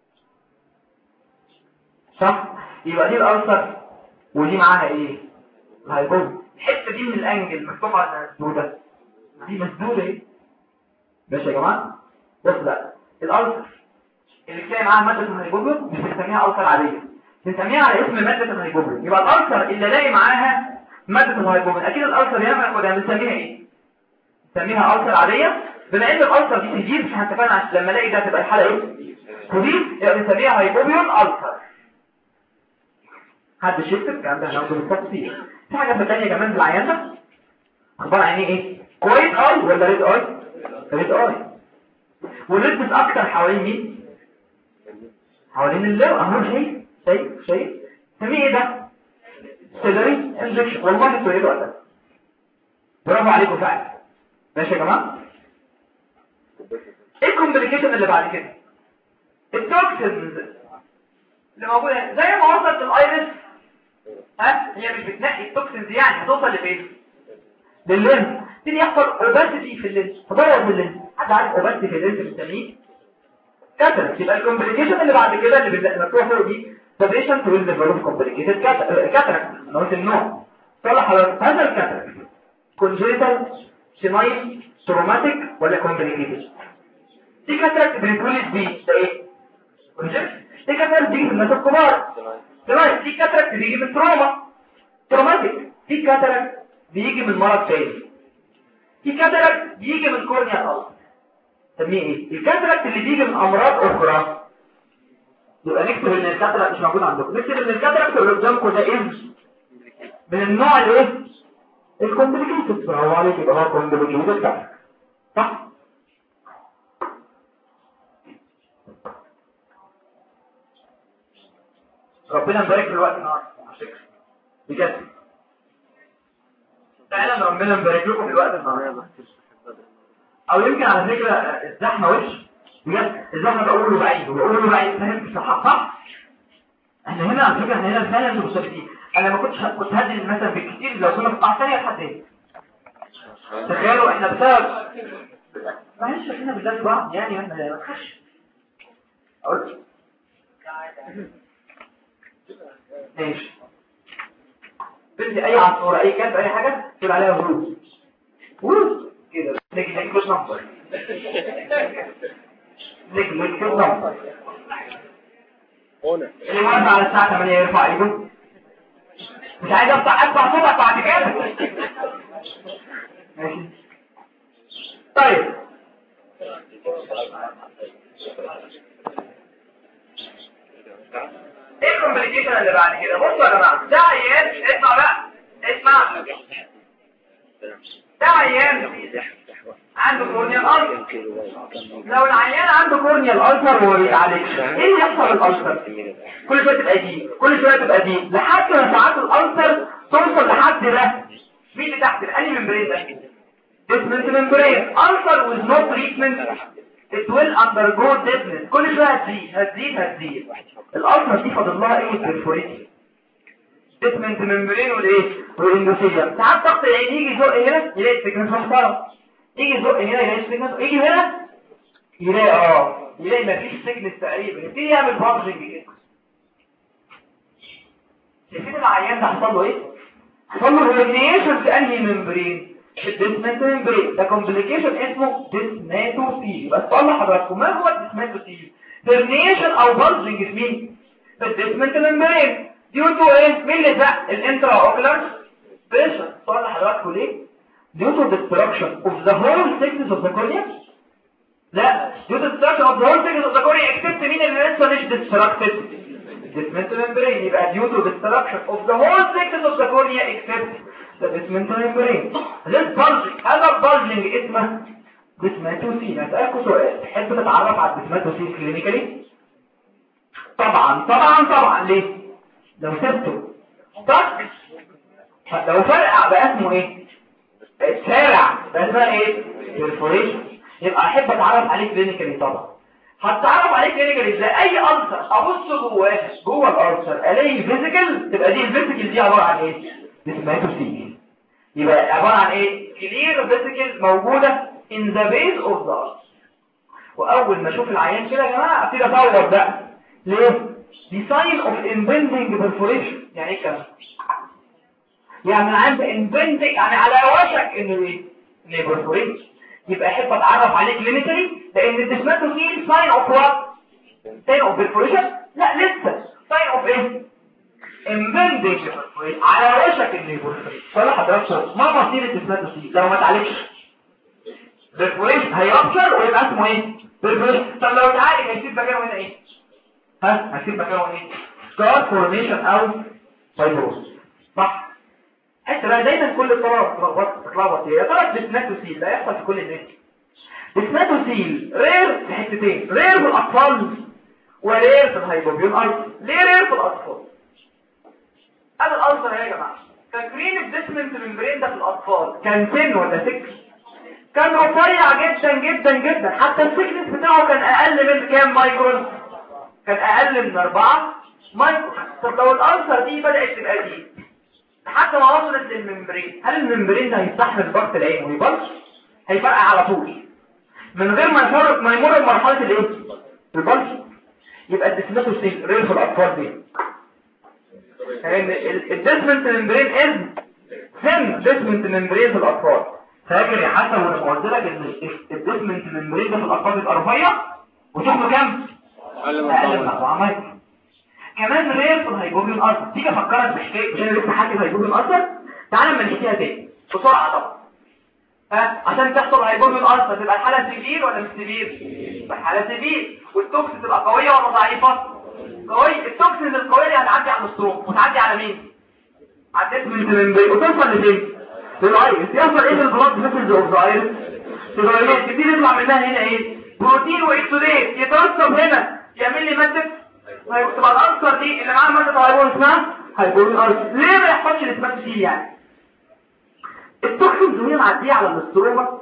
صح يبقى دي الالسر ودي معاها ايه الهيبوب الحته دي من الانجل مفتوحه على مسدوده دي مسدوده ايه ماشي يا جماعه بص بقى الالسر اللي تلاقي معاها ماده الهيبوبيوم مش بنسميها السر عاديه بنسميها على اسم ماده الهيبوبيوم يبقى الالسر اللي الاقي معاها ماده الهيبوبيوم اكيد الالسر هنا بناخدها بنسميها ايه بنسميها السر عاديه بما ان الالسر دي تجيب مش هنتفقنا عشان لما الاقي ده تبقى الحاله ايه كودين يبقى بنسميها هيبوبيوم السر حد شفت الكلام ده هناخده بالتفصيل في حاجه في ثانيه كمان في العيان ده اخبار عينيه ايه كويس اي ولا ريد اي ريد اي والريد اكتر حوالين مين حوالين اللو اهو شايف شايف شايف سميه ايه ده سيلري انجكشن والله انتوا ايه ده برافو عليكم فعلا ماشي يا جماعه ايه الكومبليكيشن اللي بعد كده التوكسينز اللي موجوده زي ما وصلت الايرس ها هي مش بتنقي التوكسينز يعني هتوصل لفين لللينز تيجي يحصل اوباسيتي في اللينز تبوظ اللينز حد عارف اوباسيتي في اللينز بنسميه كاتركت يبقى الكومبليكيشن اللي بعد كده اللي مكتوبه فوق دي سبريشن تو ديفلوب كومبليكيتد كاتركت نوت النوع صلح حضرتك هذا الكاتركت كونجيتال سينايل تروماتيك ولا كومبليكيتد دي كاتركت بنتولد بيه ده ايه كونجيتال دي كاتركت بيجي في الناس الكبار سينايل دي كاتركت بيجي من تروما تروماتيك دي كاتركت بيجي من مرض تاني دي كاتركت بيجي من كورنيا الأرض سميه ايه الكاتراكت اللي بيجي من امراض اخرى يبقى نكتب ان الكاتراكت مش موجود عندكم نكتب ان الكاتراكت اللي قدامكم ده ايه من النوع الايه الكومبليكيتد برافو عليك يبقى هو كومبليكيتد كاتراكت صح ربنا يبارك في الوقت النهارده على فكره بجد فعلا ربنا يبارك لكم في الوقت النهارده او يمكن على فكرة الزحمة وش بجد الزحمة بقول له بعيد وبقول له بعيد فاهم صح صح احنا هنا على فكرة احنا هنا فعلا في مسابقين انا ما كنتش كنت هدي مثلا بالكتير لو كنا في قطاع ثانيه لحد ايه تخيلوا احنا بسبب معلش احنا بالله بعض يعني ما تخش اقول ماشي بدي اي عصفورة اي كلب اي حاجة تقول عليها ورود ورود كده نجي نجي مش نمبر نجي نجي مش نمبر هنا اللي واقف على الساعة 8 يرفع ايده مش عايز افتح اسمع صوتك بعد كده ماشي طيب ايه الكومبليكيشن اللي بعد كده بصوا يا جماعه ده عيان اسمع بقى اسمع ده عيان عنده كورنيال ألسر لو العيان عنده كورنيال ألسر وما بيتعالجش ايه اللي يحصل الألسر كل شويه تبقى دي كل شويه تبقى دي لحد ما ساعات الألسر توصل لحد ده مين اللي تحت الاني ممبرين ده ديسمنت ممبرين ألسر with no treatment it will undergo deafness كل شويه هتزيد هتزيد هتزيد الألسر دي فاضل لها ايه بريفوريتي ديسمنت ممبرين والايه والاندوثيليوم ساعات ضغط العين يجي يزق هنا يلاقي سكنس محترم يجي يزق هنا يلاقي سكنس يجي هنا يلاقي اه يلاقي مفيش سكنس تقريبا يبتدي يعمل بادجنج كده شايفين العيان ده حصل له ايه حصل له ريليشن في انهي ممبرين الديسمنت ممبرين ده كومبليكيشن اسمه ديسماتوسيل بس اقول لحضراتكم ما هو الديسماتوسيل ريليشن او بادجنج في مين في الديسمنت ممبرين ديو تو ايه مين اللي زق الانترا اوكلر بريشر سؤال لحضراتكم ليه due to destruction of the whole thickness of the cornea لا due to destruction of the whole thickness of the cornea except مين اللي لسه مش destructed dismental membrane يبقى due to destruction of the whole thickness of the cornea except the dismental membrane this bulging هذا البلجنج اسمه ديسماتوسين هسألكوا سؤال تحب تتعرف على الديسماتوسين كلينيكالي طبعا طبعا طبعا ليه لو سبته طب لو فرقع بقى اسمه ايه سارع بقى اسمها ايه perforation يبقى احب اتعرف عليه كلينيكالي طبعا هتعرف عليه كلينيكالي ازاي اي ألسر ابص جواه جوه الألسر الاقي فيزيكال تبقى دي الفيزيكال دي عباره عن ايه ديسماتوسين يبقى عباره عن ايه كلير فيزيكال موجوده in the base of the ulcer واول ما اشوف العيان كده يا جماعه ابتدي ادور بقى ليه دي sign of impending perforation يعني ايه كده يعني عند impending يعني على وشك انه ايه انه perforation يبقى احب اتعرف عليه كلينيكالي لان الديسماتوسين sign of what sign of perforation لا لسه sign of ايه impending perforation على وشك انه perforation صلح حضرتك ما مصير الديسماتوسين لو ما اتعالجش perforation هيرابشر ويبقى اسمه ايه perforation طب لو اتعالج هيسيب مكانه هنا ايه ها هيسيب مكانه ايه scar formation او fibrosis صح حتى بقى دايما كل الطلبه بتتلخبط بتتلخبط يا ترى الديسماتوسيل ده يحصل في كل الناس ديسماتوسيل رير في حتتين رير في الاطفال ورير في الهايبوبيون ايضا ليه رير في الاطفال هذا الالسر يا جماعه تكريم الديسمنت ممبرين ده في الاطفال كان سن ولا سكر كان رفيع جدا جدا جدا حتى السكنس بتاعه كان اقل من كام مايكرون كان اقل من 4 مايكرون طب لو الالسر دي بدات تبقى دي حتى ما وصلت للممبرين هل الممبرين ده هيستحمل ضغط العين ويبلش هيفرقع على طول من غير ما يمر ما يمر بمرحله الايه البلش يبقى الديسماتوسين ريل في الاطفال دي لان الديسمنت ممبرين از ثين ديسمنت ممبرين في الاطفال فاكر يا حسن وانا قلت لك ان الديسمنت ممبرين ده في الاطفال بيبقى رفيع وشوفه كام اقل من 4 مايكرو كمان رير في الهيبوبيون ألسر تيجي افكرك بحكايه مش انا لسه حاكي الهيبوبيون ألسر تعالى اما نحكيها تاني بسرعه طبعا ها عشان تحصل هيبوبيون ألسر تبقى الحاله سيفير ولا مش سيفير تبقى الحاله سيفير والتوكسين تبقى قويه ولا ضعيفه قويه التوكسين القويه دي هتعدي على الستروم وتعدي على مين على الديسمنت ممبرين وتوصل لفين للايرس يحصل ايه في البلاد فيسلز اوف ذا ايرس تبقى كتير يطلع منها هنا ايه بروتين واكسوديت يترسب هنا يعمل لي ماده تبقى الأنصر دي اللي معاها مادة هيبون اسمها هيبون الأنصر ليه ما يحصلش الإثبات فيه يعني التوكسين وهي معدية على الاستروما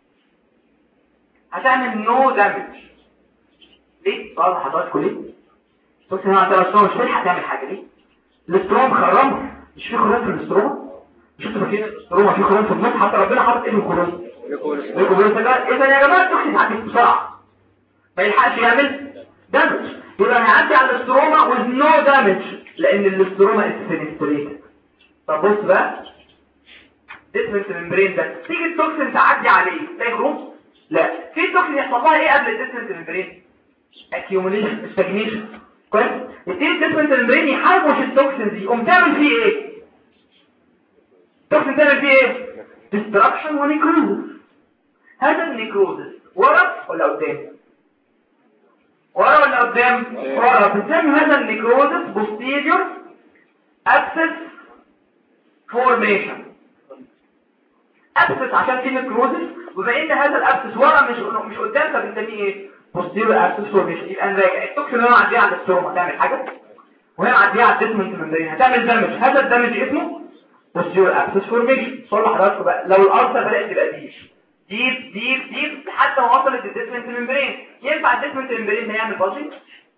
هتعمل نو دامج ليه؟ سؤال حضراتكم ليه؟ التوكسين هنا على الاستروما مش هتلحق تعمل حاجة ليه؟ الاستروما خرمها مش في خرام في الاستروما مش انتوا فاكرين الاستروما في خرام في النص حتى ربنا حاطط ايه الخرام؟ اذا يا جماعه التوكسين هتعدي بسرعه ما يلحقش يعمل دامج يبقى هيعدي على الاستروما with no damage لان الاستروما استنستريت طب بص بقى ديسمنت ممبرين ده تيجي التوكسين تعدي عليه تلاقي جروب لا في توكسين يحصل لها ايه قبل الديسمنت ممبرين accumulation stagnation كويس يبتدي الديسمنت ممبرين يحرمش التوكسين دي قوم تعمل فيه ايه التوكسين تعمل فيه ايه destruction ونيكروزس هذا النيكروزس ورا ولا قدام ورا ولا قدام ورا بنسمي هذا النيكروزس posterior abscess formation abscess عشان في نيكروزس وبما ان هذا الابسس ورا مش مش قدام فبنسميه ايه posterior abscess formation يبقى نراجع التوكسين اللي معديه على الستروما هتعمل حاجه وهي معديه على الديسمنت ممبرين هتعمل دامج هذا الدامج اسمه posterior abscess formation صلح حضراتكم بقى لو الارثر بدات تبقى دي ديب ديب ديب لحد ما وصلت للديسمنت ممبرين ينفع الديسمنت ممبرين ده يعمل بازي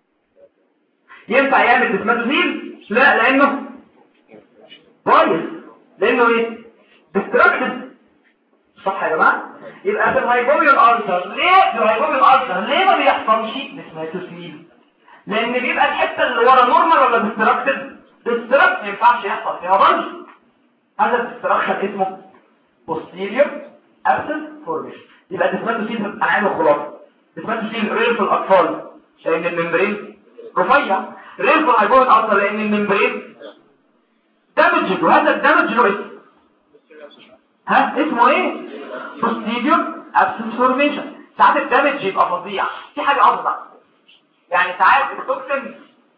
ينفع يعمل ديسماتوزيل لا لانه بايظ لانه ايه ديستراكتد صح يا جماعه يبقى في الهايبوبيال ألسر ليه في الهايبوبيال ألسر ليه ما بيحصلش ديسماتوزيل لان بيبقى الحته اللي ورا نورمال ولا ديستراكتد ديستراكت ما ينفعش يحصل فيها بازي هذا الديستراكشن اسمه posterior absent formation يبقى ديسماتوسين انا عايز الخلاصه ديسماتوسين رير في الاطفال لان الممبرين رفيع رير في الهايبويد اصلا لان الممبرين دامج وهذا الدامج له اسم ها اسمه ايه posterior absent formation ساعات الدمج يبقى فظيع في حاجه افظع يعني ساعات التوكسين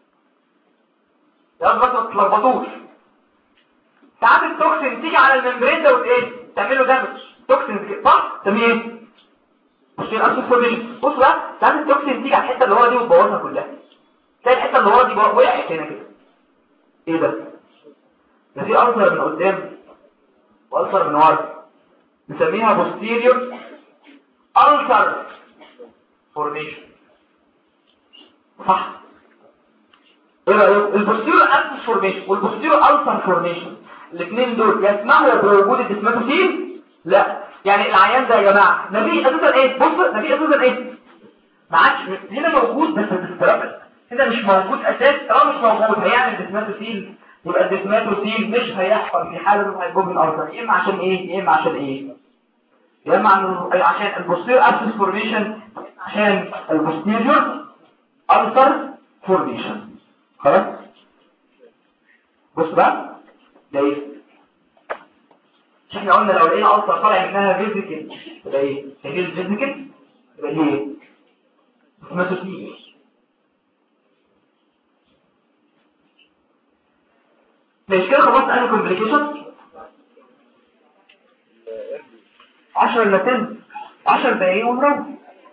يا بس ما تلخبطوش ساعات التوكسين تيجي على الممبرين ده وايه تعمل له دامج توكسين صح تسميه ايه مش الارسل فورميشن بص بقى ساعات التوكسين تيجي على الحته اللي هو دي وتبوظها كلها تلاقي الحته اللي هو دي وقعت هنا كده ايه ده ده في ألسر من قدام وألسر من ورا نسميها posterior ulcer formation صح ايه رأيك البوستيريور ulcer formation والبوستيريور ulcer formation الاثنين دول يسمحوا بوجود الديسماتوسين لا يعني العيان ده يا جماعه نبي اساسا ايه بص نبي اساسا ايه ما عادش هنا موجود بس بتتربط هنا مش موجود اساس طالما مش موجود هيعمل ديسماتوسين يبقى الديسماتوسين مش هيحصل في حاله انه هيجوب الارض يا اما عشان ايه يا اما عشان ايه يا اما عشان البوستير ابسس فورميشن عشان البوستيريور التر فورميشن خلاص بص بقى ده ايه مش احنا قلنا لو لقينا التر طالع منها فيزيكال يبقى ايه هي الفيزيكال يبقى ايه ديسماتوسين مش كده خلاص انا كومبليكيشن 10 الا 10 10 دقايق ومرة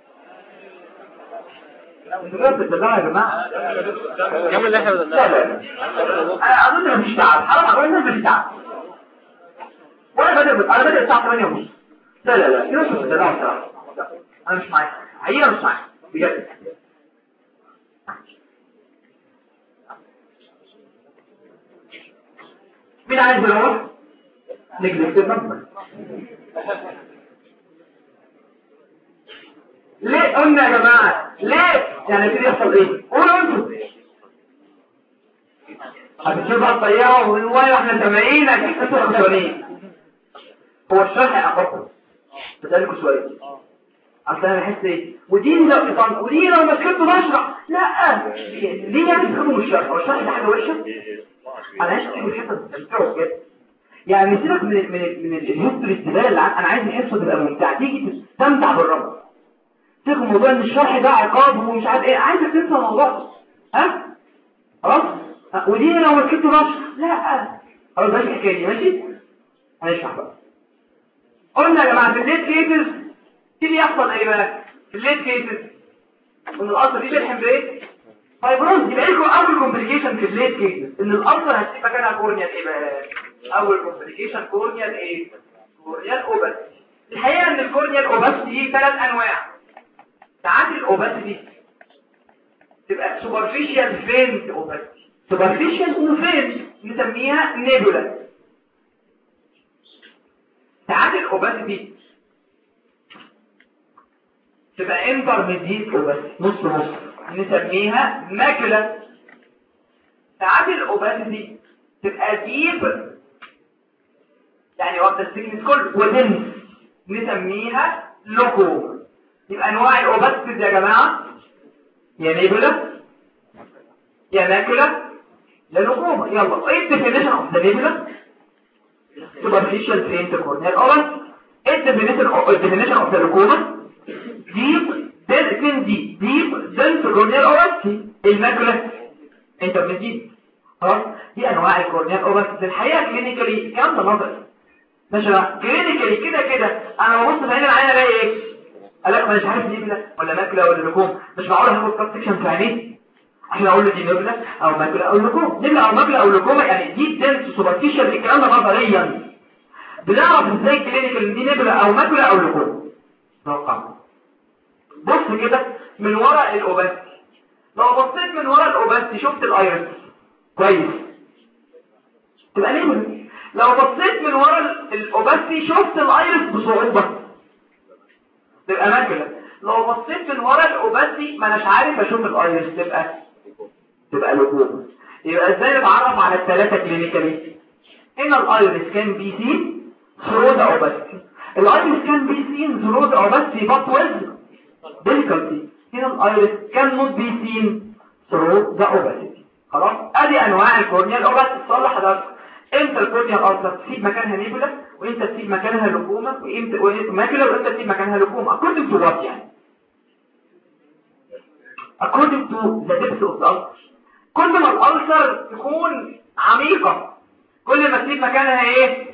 انتوا بتدلعوا يا جماعه كم اللي احنا لا لا انا اظن مفيش تعب حرام اقول لك مفيش تعب وانا بدأ انا بدأ الساعه 8 ونص لا لا لا كده مش بتدلعوا الصراحه انا مش معاك حقيقه مش معاك بجد مين عايز يروح نجلس المنبر ليه قلنا يا جماعة ليه يعني كده يحصل ايه قولوا انتوا هتشوف الطيارة والله واحنا سامعين هتحسوا خسرانين هو الشرح اخطر بسألكوا سؤال اصل انا بحس ايه ودي لو طن ودي لو ما كنت بشرح لا ليه يعني تفهموا من الشرح هو الشرح ده حاجه وحشه انا عايز تيجي الحته تستمتعوا بجد يعني سيبك من ال من ال من الهيستوري الزباله اللي انا عايز الحصه تبقى ممتعه تيجي تستمتع بالرمز تيجي موضوع ان الشرح ده عقاب ومش عارف ايه عايزك تنسى الموضوع ها خلاص ودي لو ما كنت بشرح لا خلاص ماشي الحكايه دي ماشي هنشرح بقى قلنا يا جماعه في الليت كيسز تيجي يحصل ايه بقى في الليت كيسز ان القصر دي بيلحم بايه فايبروز يبقى لكم اول كومبليكيشن في الليت كيسز ان القصر هتسيب مكانها كورنيال ايه بقى اول كومبليكيشن كورنيال ايه كورنيال اوباستي الحقيقه ان الكورنيال اوباستي دي ثلاث انواع ساعات الاوباستي تبقى سوبرفيشال فين اوباستي سوبرفيشال وفين نسميها نيبولا ساعات الاوباستي تبقى انترميديت اوباستي نص نص نسميها ماكولا ساعات الاوباستي تبقى ديب يعني واخده السيجنس كله ودنس نسميها لوكو يبقى انواع الاوباستيز يا جماعه يا نيبولا يا ماكولا يا لوكوما يلا ايه الديفينيشن اوف ذا نيبولا superficial faint corneal اوباست ايه الديفينيشن اوف الديفينيشن اوف ذا لوكوما ديب ديل اتنين دي ديب دنس كورنيال اوباستي الماكولا انترميديت خلاص دي انواع الكورنيال اوباستي الحقيقه كلينيكالي الكلام ده نظري ماشي بقى كلينيكالي كده كده انا ببص في عين العين الاقي ايه قال لك مش عارف نيبلا ولا ماكولا ولا لوكوم مش معقول هاخد كات سكشن في عينيه عشان اقول له دي نيبلا او ماكولا او لوكوم نيبلا او ماكولا او لوكوما يعني دي دنس سوبرفيشال الكلام ده نظريا بنعرف ازاي كلينيكال دي نيبلا او ماكولا او لوكوم توقع بص كده من ورا الاوباستي لو بصيت من ورا الاوباستي شفت الايرس كويس تبقى نيبلا لو بصيت من ورا الاوباستي شفت الايرس بصعوبة تبقى ماكلة لو بصيت من ورا الاوباستي ما اناش عارف اشوف الايرس تبقى تبقى لجوم يبقى ازاي نتعرف على الثلاثة كلينيكالي هنا الايرس كان بي سي ثرو ذا اوباستي الايرس كان بي سي ثرو ذا اوباستي بات ويز difficulty هنا الايرس كان نوت بي سين ثرو ذا اوباستي خلاص ادي انواع الكورنيال اوباستي تصلح حضرتك امتى الكورنيال ارتر تسيب مكانها نيبولا وامتى تسيب مكانها لوكوما وامتى ماكولا وامتى تسيب مكانها لوكوما according to what يعني according to the depth of the ulcer كل ما الألسر تكون عميقة كل ما تسيب مكانها ايه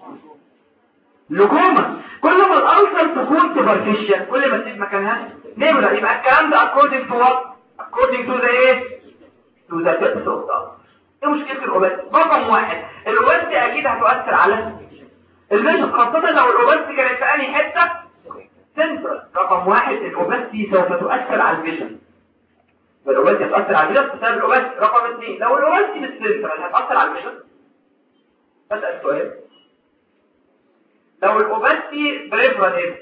لجومة كل ما الألسر تكون سوبرفيشال كل ما تسيب مكانها نمرة يبقى الكلام ده according to what according to the ايه to the depth of the ulcer ايه مشكلة الأوباسي رقم واحد الأوباسي أكيد هتؤثر على الفيجن خاصة لو الأوباسي كانت في أي حتة سنترال رقم واحد الأوباسي سوف تؤثر على الفيجن الأوباسي هتأثر على الفيجن بسبب الأوباسي رقم اثنين لو الأوباسي مش سنترال هتأثر على الفيجن بسأل سؤال لو الأوباسي بريفرال هيد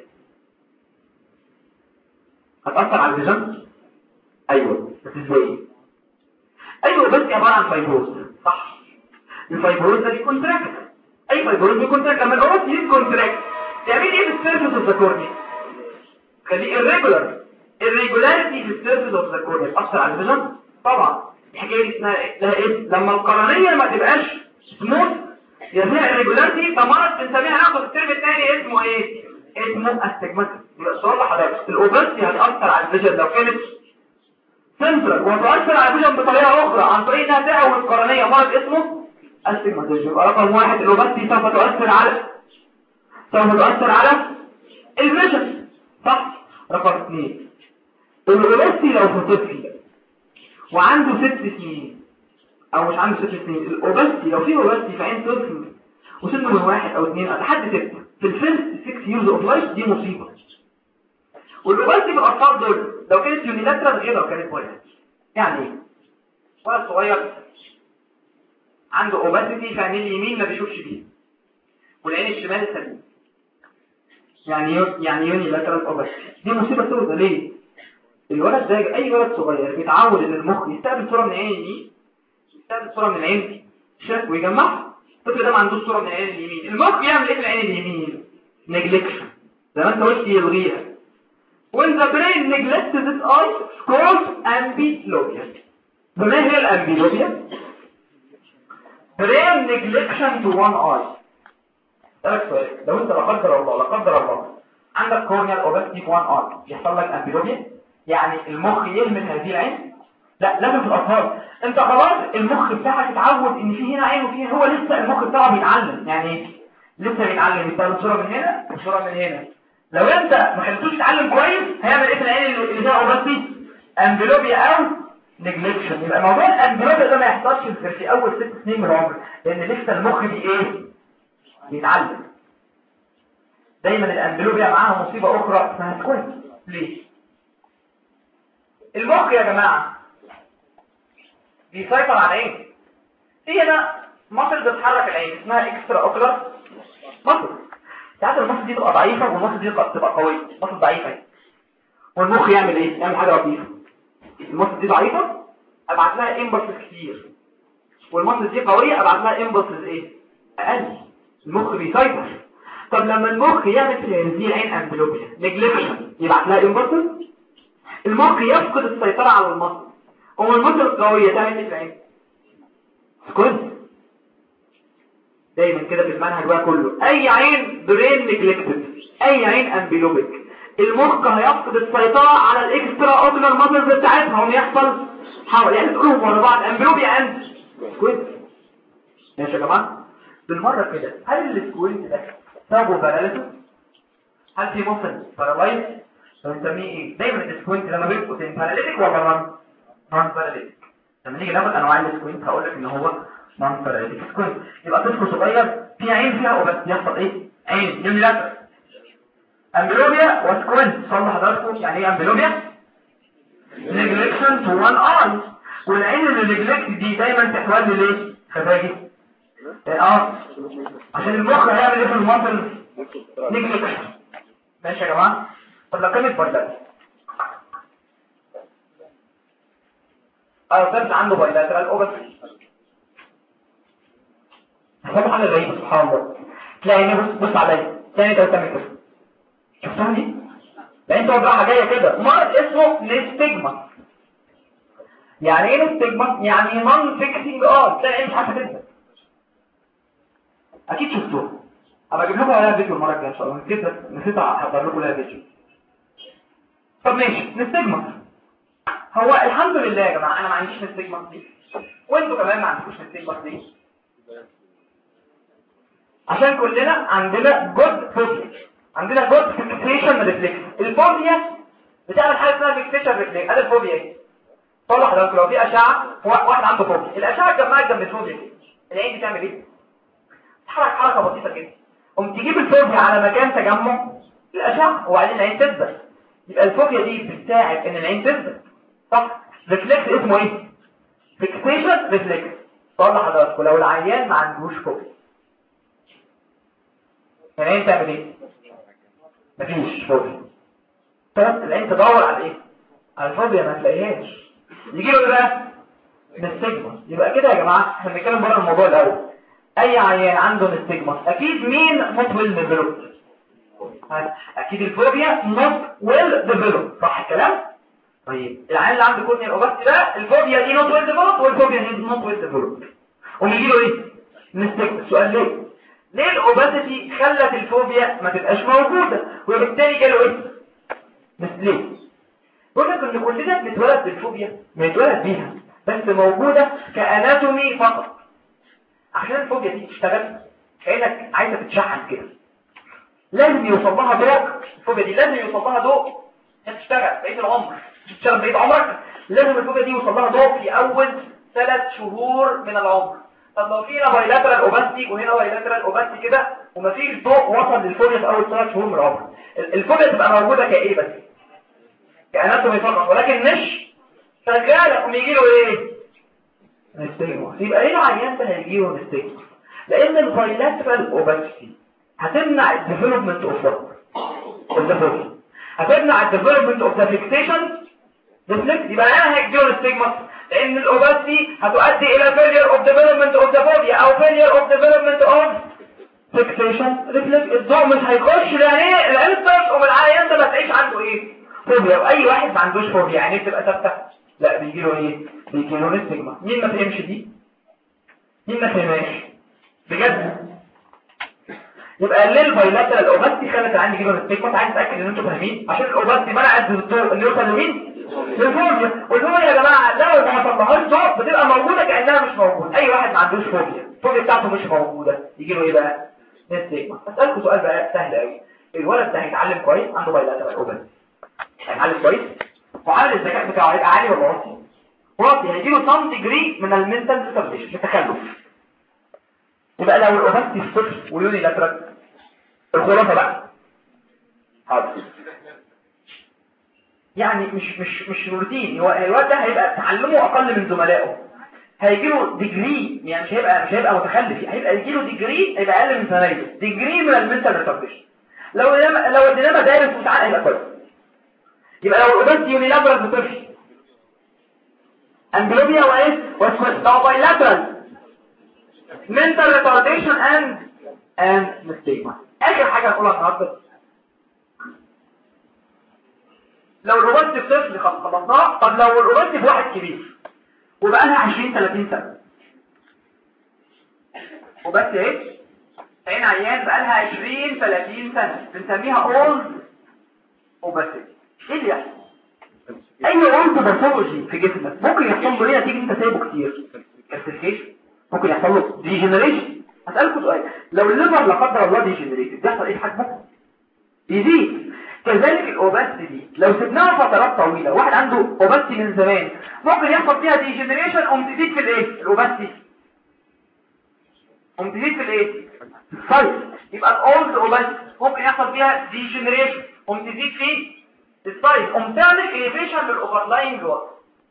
هتأثر على الفيجن ايوه بس ازاي ايوه بس عباره عن فايبروز صح الفايبروز ده بيكون تراكت اي فايبروز بيكون تراكت لما الاوروس يكون تراكت تعمل ايه في السيرفيس اوف ذا كورنيا خليه irregular irregularity في السيرفيس اوف ذا كورنيا تاثر على الفيجن طبعا الحكايه دي اسمها ايه لها ايه لما القرنيه ما تبقاش سموث يسميها irregularity فمرض بنسميها ناخد الترم الثاني اسمه ايه اسمه استجماتيك يبقى السؤال لحضرتك الاوبستي هتاثر على الفيجن لو كانت سنترال وتؤثر على الفيجن بطريقه اخرى عن طريق انها تعوي القرنيه مرض اسمه استجماتيزم يبقى رقم واحد الاوبستي سوف تؤثر على سوف تؤثر على الفيجن صح رقم اثنين الاوبستي لو في طفل وعنده ست سنين او مش عنده ست سنين الاوبستي لو في اوبستي في عين طفل وسنه من واحد او اثنين لحد ستة في الفيرست 6 يوز اوف لايف دي مصيبه والاوبستي في الاطفال دول لو كانت يونيلاترال غير لو كانت ولد يعني ايه ولد صغير عنده اوبستي في عينين اليمين ما بيشوفش بيه والعين الشمال سليم يعني يو... يعني يونيلاترال اوبستي دي مصيبه سوداء ليه الولد ده اي ولد صغير بيتعود ان المخ يستقبل صوره من العين اليمين يستقبل صوره من العين الشمال ويجمعها الطفل ده ما عندوش صوره من العين اليمين المخ يعمل ايه في العين اليمين نجلكشن زي ما انت قلت يلغيها when the brain neglects this eye called amblyopia فما هي الامبلوبيا brain neglection to one eye اسالك سؤال لو انت لا قدر الله لا قدر الله عندك corneal opacity في one eye يحصل لك امبلوبيا يعني المخ يهمل هذه العين لا لازم في الاطفال انت خلاص المخ بتاعك اتعود ان في هنا عين وفي هنا هو لسه المخ بتاعه بيتعلم يعني لسه بيتعلم يستخدم صوره من هنا وصوره من هنا لو انت ما خليتوش يتعلم كويس هيعمل ايه في العين اللي فيها اوبستي امبلوبيا او نجلكشن يبقى موضوع الامبلوبيا ده ما يحصلش غير في اول ست سنين من العمر لان لسه المخ دي ايه بيتعلم دايما الامبلوبيا معاها مصيبه اخرى اسمها سكوينت ليه المخ يا جماعه بيسيطر على العين في هنا مصل بتحرك العين اسمها اكسترا اوكلر مصل ساعات المصل دي تبقى ضعيفه والمصل دي تبقى قويه مصل ضعيفه والمخ يعمل ايه يعمل حاجه لطيفه المصل دي ضعيفه ابعت لها امبلسز كتير والمصل دي قويه ابعت لها امبلسز ايه اقل المخ بيسيطر طب لما المخ يعمل في هذه العين امبلوبيا نجلكشن يبعت لها امبلسز المخ يفقد السيطره على المصل هو المصل القويه تعمل ايه في العين سكوت دايما كده في المنهج بقى كله اي عين برين نجلكتد اي عين امبلوبيك المخ هيفقد السيطرة على الاكسترا اوبلر ماسلز بتاعتها وما يحصل حاول يعني تقولهم ورا بعض امبلوبيا اند سكوينت ماشي يا جماعه بالمره كده هل السكوينت ده سببه باراليسيس هل في مصل بارالايز بنسميه ايه دايما السكوينت لما بيبقوا باراليتيك ولا نون نون باراليتيك لما نيجي ناخد انواع السكوينت هقول لك ان هو نون باراليتيك سكوينت يبقى طفل صغير في عين فيها وبس يحصل ايه عين يونيلاترال امبلوبيا وسكوينت صلح حضراتكم يعني ايه امبلوبيا نيجلكشن تو وان اي والعين اللي نيجلكت دي دايما تحول ليه خفاجي اه عشان المخ هيعمل ايه في المصل نيجلكشن ماشي يا جماعه طب لو كانت بايلاترال اه طفل عنده بايلاترال اوبس هتبقى حاجه غريبه سبحان الله تلاقي هنا بص بص عليا تاني انت بتعمل كده شفتها دي لا انت وضعها جايه كده مرض اسمه نستجما يعني ايه نستجما يعني نون فيكسنج اه تلاقي مش عارفه تبدا اكيد شفتوها ابقى اجيب لكم عليها فيديو المره الجايه ان شاء الله نسيت نسيت احضر لكم لها فيديو طب ماشي نستجما هو الحمد لله يا جماعه انا ما عنديش نستجمة دي وانتوا كمان ما عندكوش نستجمة دي عشان كلنا عندنا جود فوبيا عندنا جود فيكسيشن ريفلكس الفوبيا بتعمل حاجه اسمها فيكسيشن ريفلكس هذا الفوبيا ايه طلع حضرتك لو في اشعه واحد عنده فوبيا الاشعه اتجمعت جنب الفوبيا دي العين دي تعمل ايه تحرك حركه بسيطه كده قوم تجيب الفوبيا على مكان تجمع الاشعه وبعدين العين تثبت يبقى الفوبيا دي بتساعد ان العين تثبت صح ريفلكس اسمه ايه فيكسيشن ريفلكس طلع حضرتك لو العيان ما عندوش فوبيا العين تعمل ايه مفيش فوبيا طب العين تدور على ايه على الفوبيا ما تلاقيهاش يجي له بقى نستجما يبقى كده يا جماعه احنا بنتكلم بره الموضوع الاول اي عيان عنده نستجما اكيد مين نوت ويل ديفلوب اكيد الفوبيا نوت ويل ديفلوب صح الكلام طيب العيان اللي عنده كورنيا الاوباستي ده الفوبيا دي نوت ويل ديفلوب والفوبيا دي نوت ويل ديفلوب ويجي له ايه نستجما السؤال ليه ليه الاوباسيتي خلت الفوبيا ما تبقاش موجودة وبالتالي جاله ايه مثليه قلنا ان كلنا بنتولد بالفوبيا بنتولد بيها بس موجودة كاناتومي فقط عشان الفوبيا دي تشتغل كأنك عايزة تتشحن كده لازم يوصل لها ضوء الفوبيا دي لازم يوصل لها ضوء عشان تشتغل بقية العمر تشتغل بقية عمرك لازم الفوبيا دي يوصل لها ضوء في اول ثلاث شهور من العمر طب لو في هنا بايلاترال اوباستي وهنا بايلاترال اوباستي كده ومفيش ضوء وصل للفوبيا في اول ثلاث شهور من العمر الفوبيا تبقى موجوده كايه بس كاناتومي فقط ولكن مش شغاله ويجي له ايه نستجمع يبقى ايه العيان ده هيجي له نستجمع لان البايلاترال اوباستي هتمنع الديفلوبمنت اوف الفوبيا هتمنع الديفلوبمنت اوف ذا فيكسيشن ريفلكس يبقى انا هيجي له نستجمع لان الاوباسي هتؤدي الى failure of development of the phobia او failure of development of fixation reflex الضوء مش هيخش لان الانسر ومن العيان ده ما تعيش عنده ايه فوبيا واي واحد ما عندوش فوبيا يعني تبقى ثابته لا بيجي له ايه بيجي له نستجما مين ما فهمش دي مين ما فهمهاش بجد يبقى ليه البايلاترال الاوباسي خلت عندي يجي له نستجما عايز اتاكد ان انتوا فاهمين عشان الاوباسي منعت الضوء اللي يوصل لمين للفوبيا والفوبيا يا جماعه لو ما طلعهاش ضوء بتبقى موجوده كانها مش موجوده اي واحد ما عندوش فوبيا الفوبيا بتاعته مش موجوده يجي له ايه بقى نستجما اسالكم سؤال بقى سهل قوي الولد ده هيتعلم كويس عنده بايلاترال اوباسي هيتعلم كويس وعامل الذكاء بتاعه هيبقى عالي ولا واطي واطي هيجي له سم ديجري من المنتال ريتارديشن التخلف يبقى لو الاوباسي صفر ويوني لاترال الخلاصه بقى حاضر يعني مش مش مش روتين هو الواد ده هيبقى تعلمه اقل من زملائه هيجي له ديجري يعني مش هيبقى مش هيبقى متخلف هيبقى يجي له ديجري هيبقى اقل من زمايله ديجري من المنتال ريتارديشن لو لو ادينا مدارس وساعات هيبقى كويس يبقى لو الاوباسي يونيلاترال بتمشي امبلوبيا وايه واسمه بايلاترال mental retardation and and mistake اخر حاجه هنقولها النهارده لو الروبوت في طفل خلصناه طب لو الروبوت في واحد كبير وبقى لها 20 30 سنه وبس ايه عين عيان بقى لها 20 30 سنه بنسميها اولد وبس ايه اللي يحصل اي اولد باثولوجي في جسمك ممكن يحصل له ايه نتيجه انت سايبه كتير كالسيفيكيشن ممكن يحصل له ديجنريشن هسألكم سؤال لو الليفر لا قدر الله ديجنريتد بيحصل ايه في حجمه يزيد كذلك الاوباستي دي لو سبناها فترات طويلة واحد عنده اوباستي من زمان ممكن يحصل فيها ديجنريشن قوم تزيد في الايه الاوباستي قوم تزيد في الايه السايز يبقى الاولد اوباستي ممكن يحصل فيها ديجنريشن قوم تزيد في السايز قوم تعمل اليفيشن للاوفرلاين جوه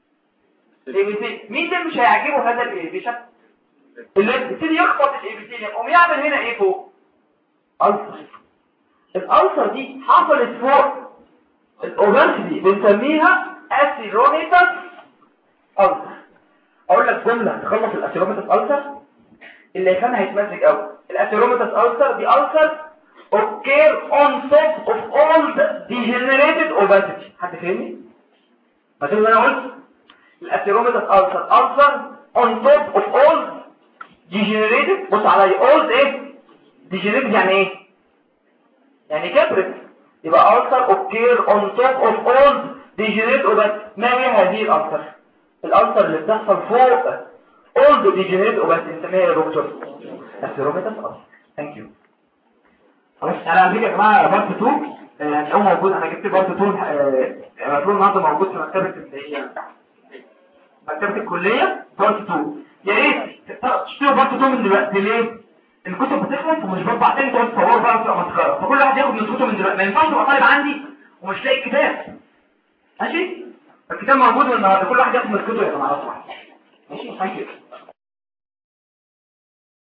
مين ده مش هيعجبه هذا الاليفيشن اللي يبتدي يخبط الابيثيليوم قوم يعمل هنا ايه فوق ألسر الألسر دي حصلت فوق الأوباسيتي بنسميها أسيروميتس ألسر أقول لك جملة تخلص الأسيروميتس ألسر اللي يفهمها هيتمزج قوي الأسيروميتس ألسر دي ألسر occur on top of all the degenerated obesity حد فهمني؟ ما تقول انا قلت الأسيروميتس ألسر ألسر on top of all degenerated بص عليا old ايه degenerated يعني ايه يعني كبرت يبقى ulcer occur on top of old ديجنريت اوبات ما هي هذه الالسر الالسر اللي بتحصل فوق اولد ديجنريت اوبات نسميها يا دكتور السيروميتاس السر ثانك يو خلاص انا على فكره يا جماعه بارت 2 هتلاقوه موجود انا جبت بارت 2 المفروض النهارده موجود في مكتبه اللي هي مكتبه الكليه بارت 2 يا ريت تشتروا بارت 2 من دلوقتي ليه الكتب بتخلص ومش بطبع تاني تقعد تصوروا بقى وتبقى مسخره فكل واحد ياخد نسخته من دلوقتي ما ينفعش تبقى طالب عندي ومش لاقي الكتاب ماشي الكتاب موجود من النهارده كل واحد ياخد نسخته يا جماعه ماشي ثانك يو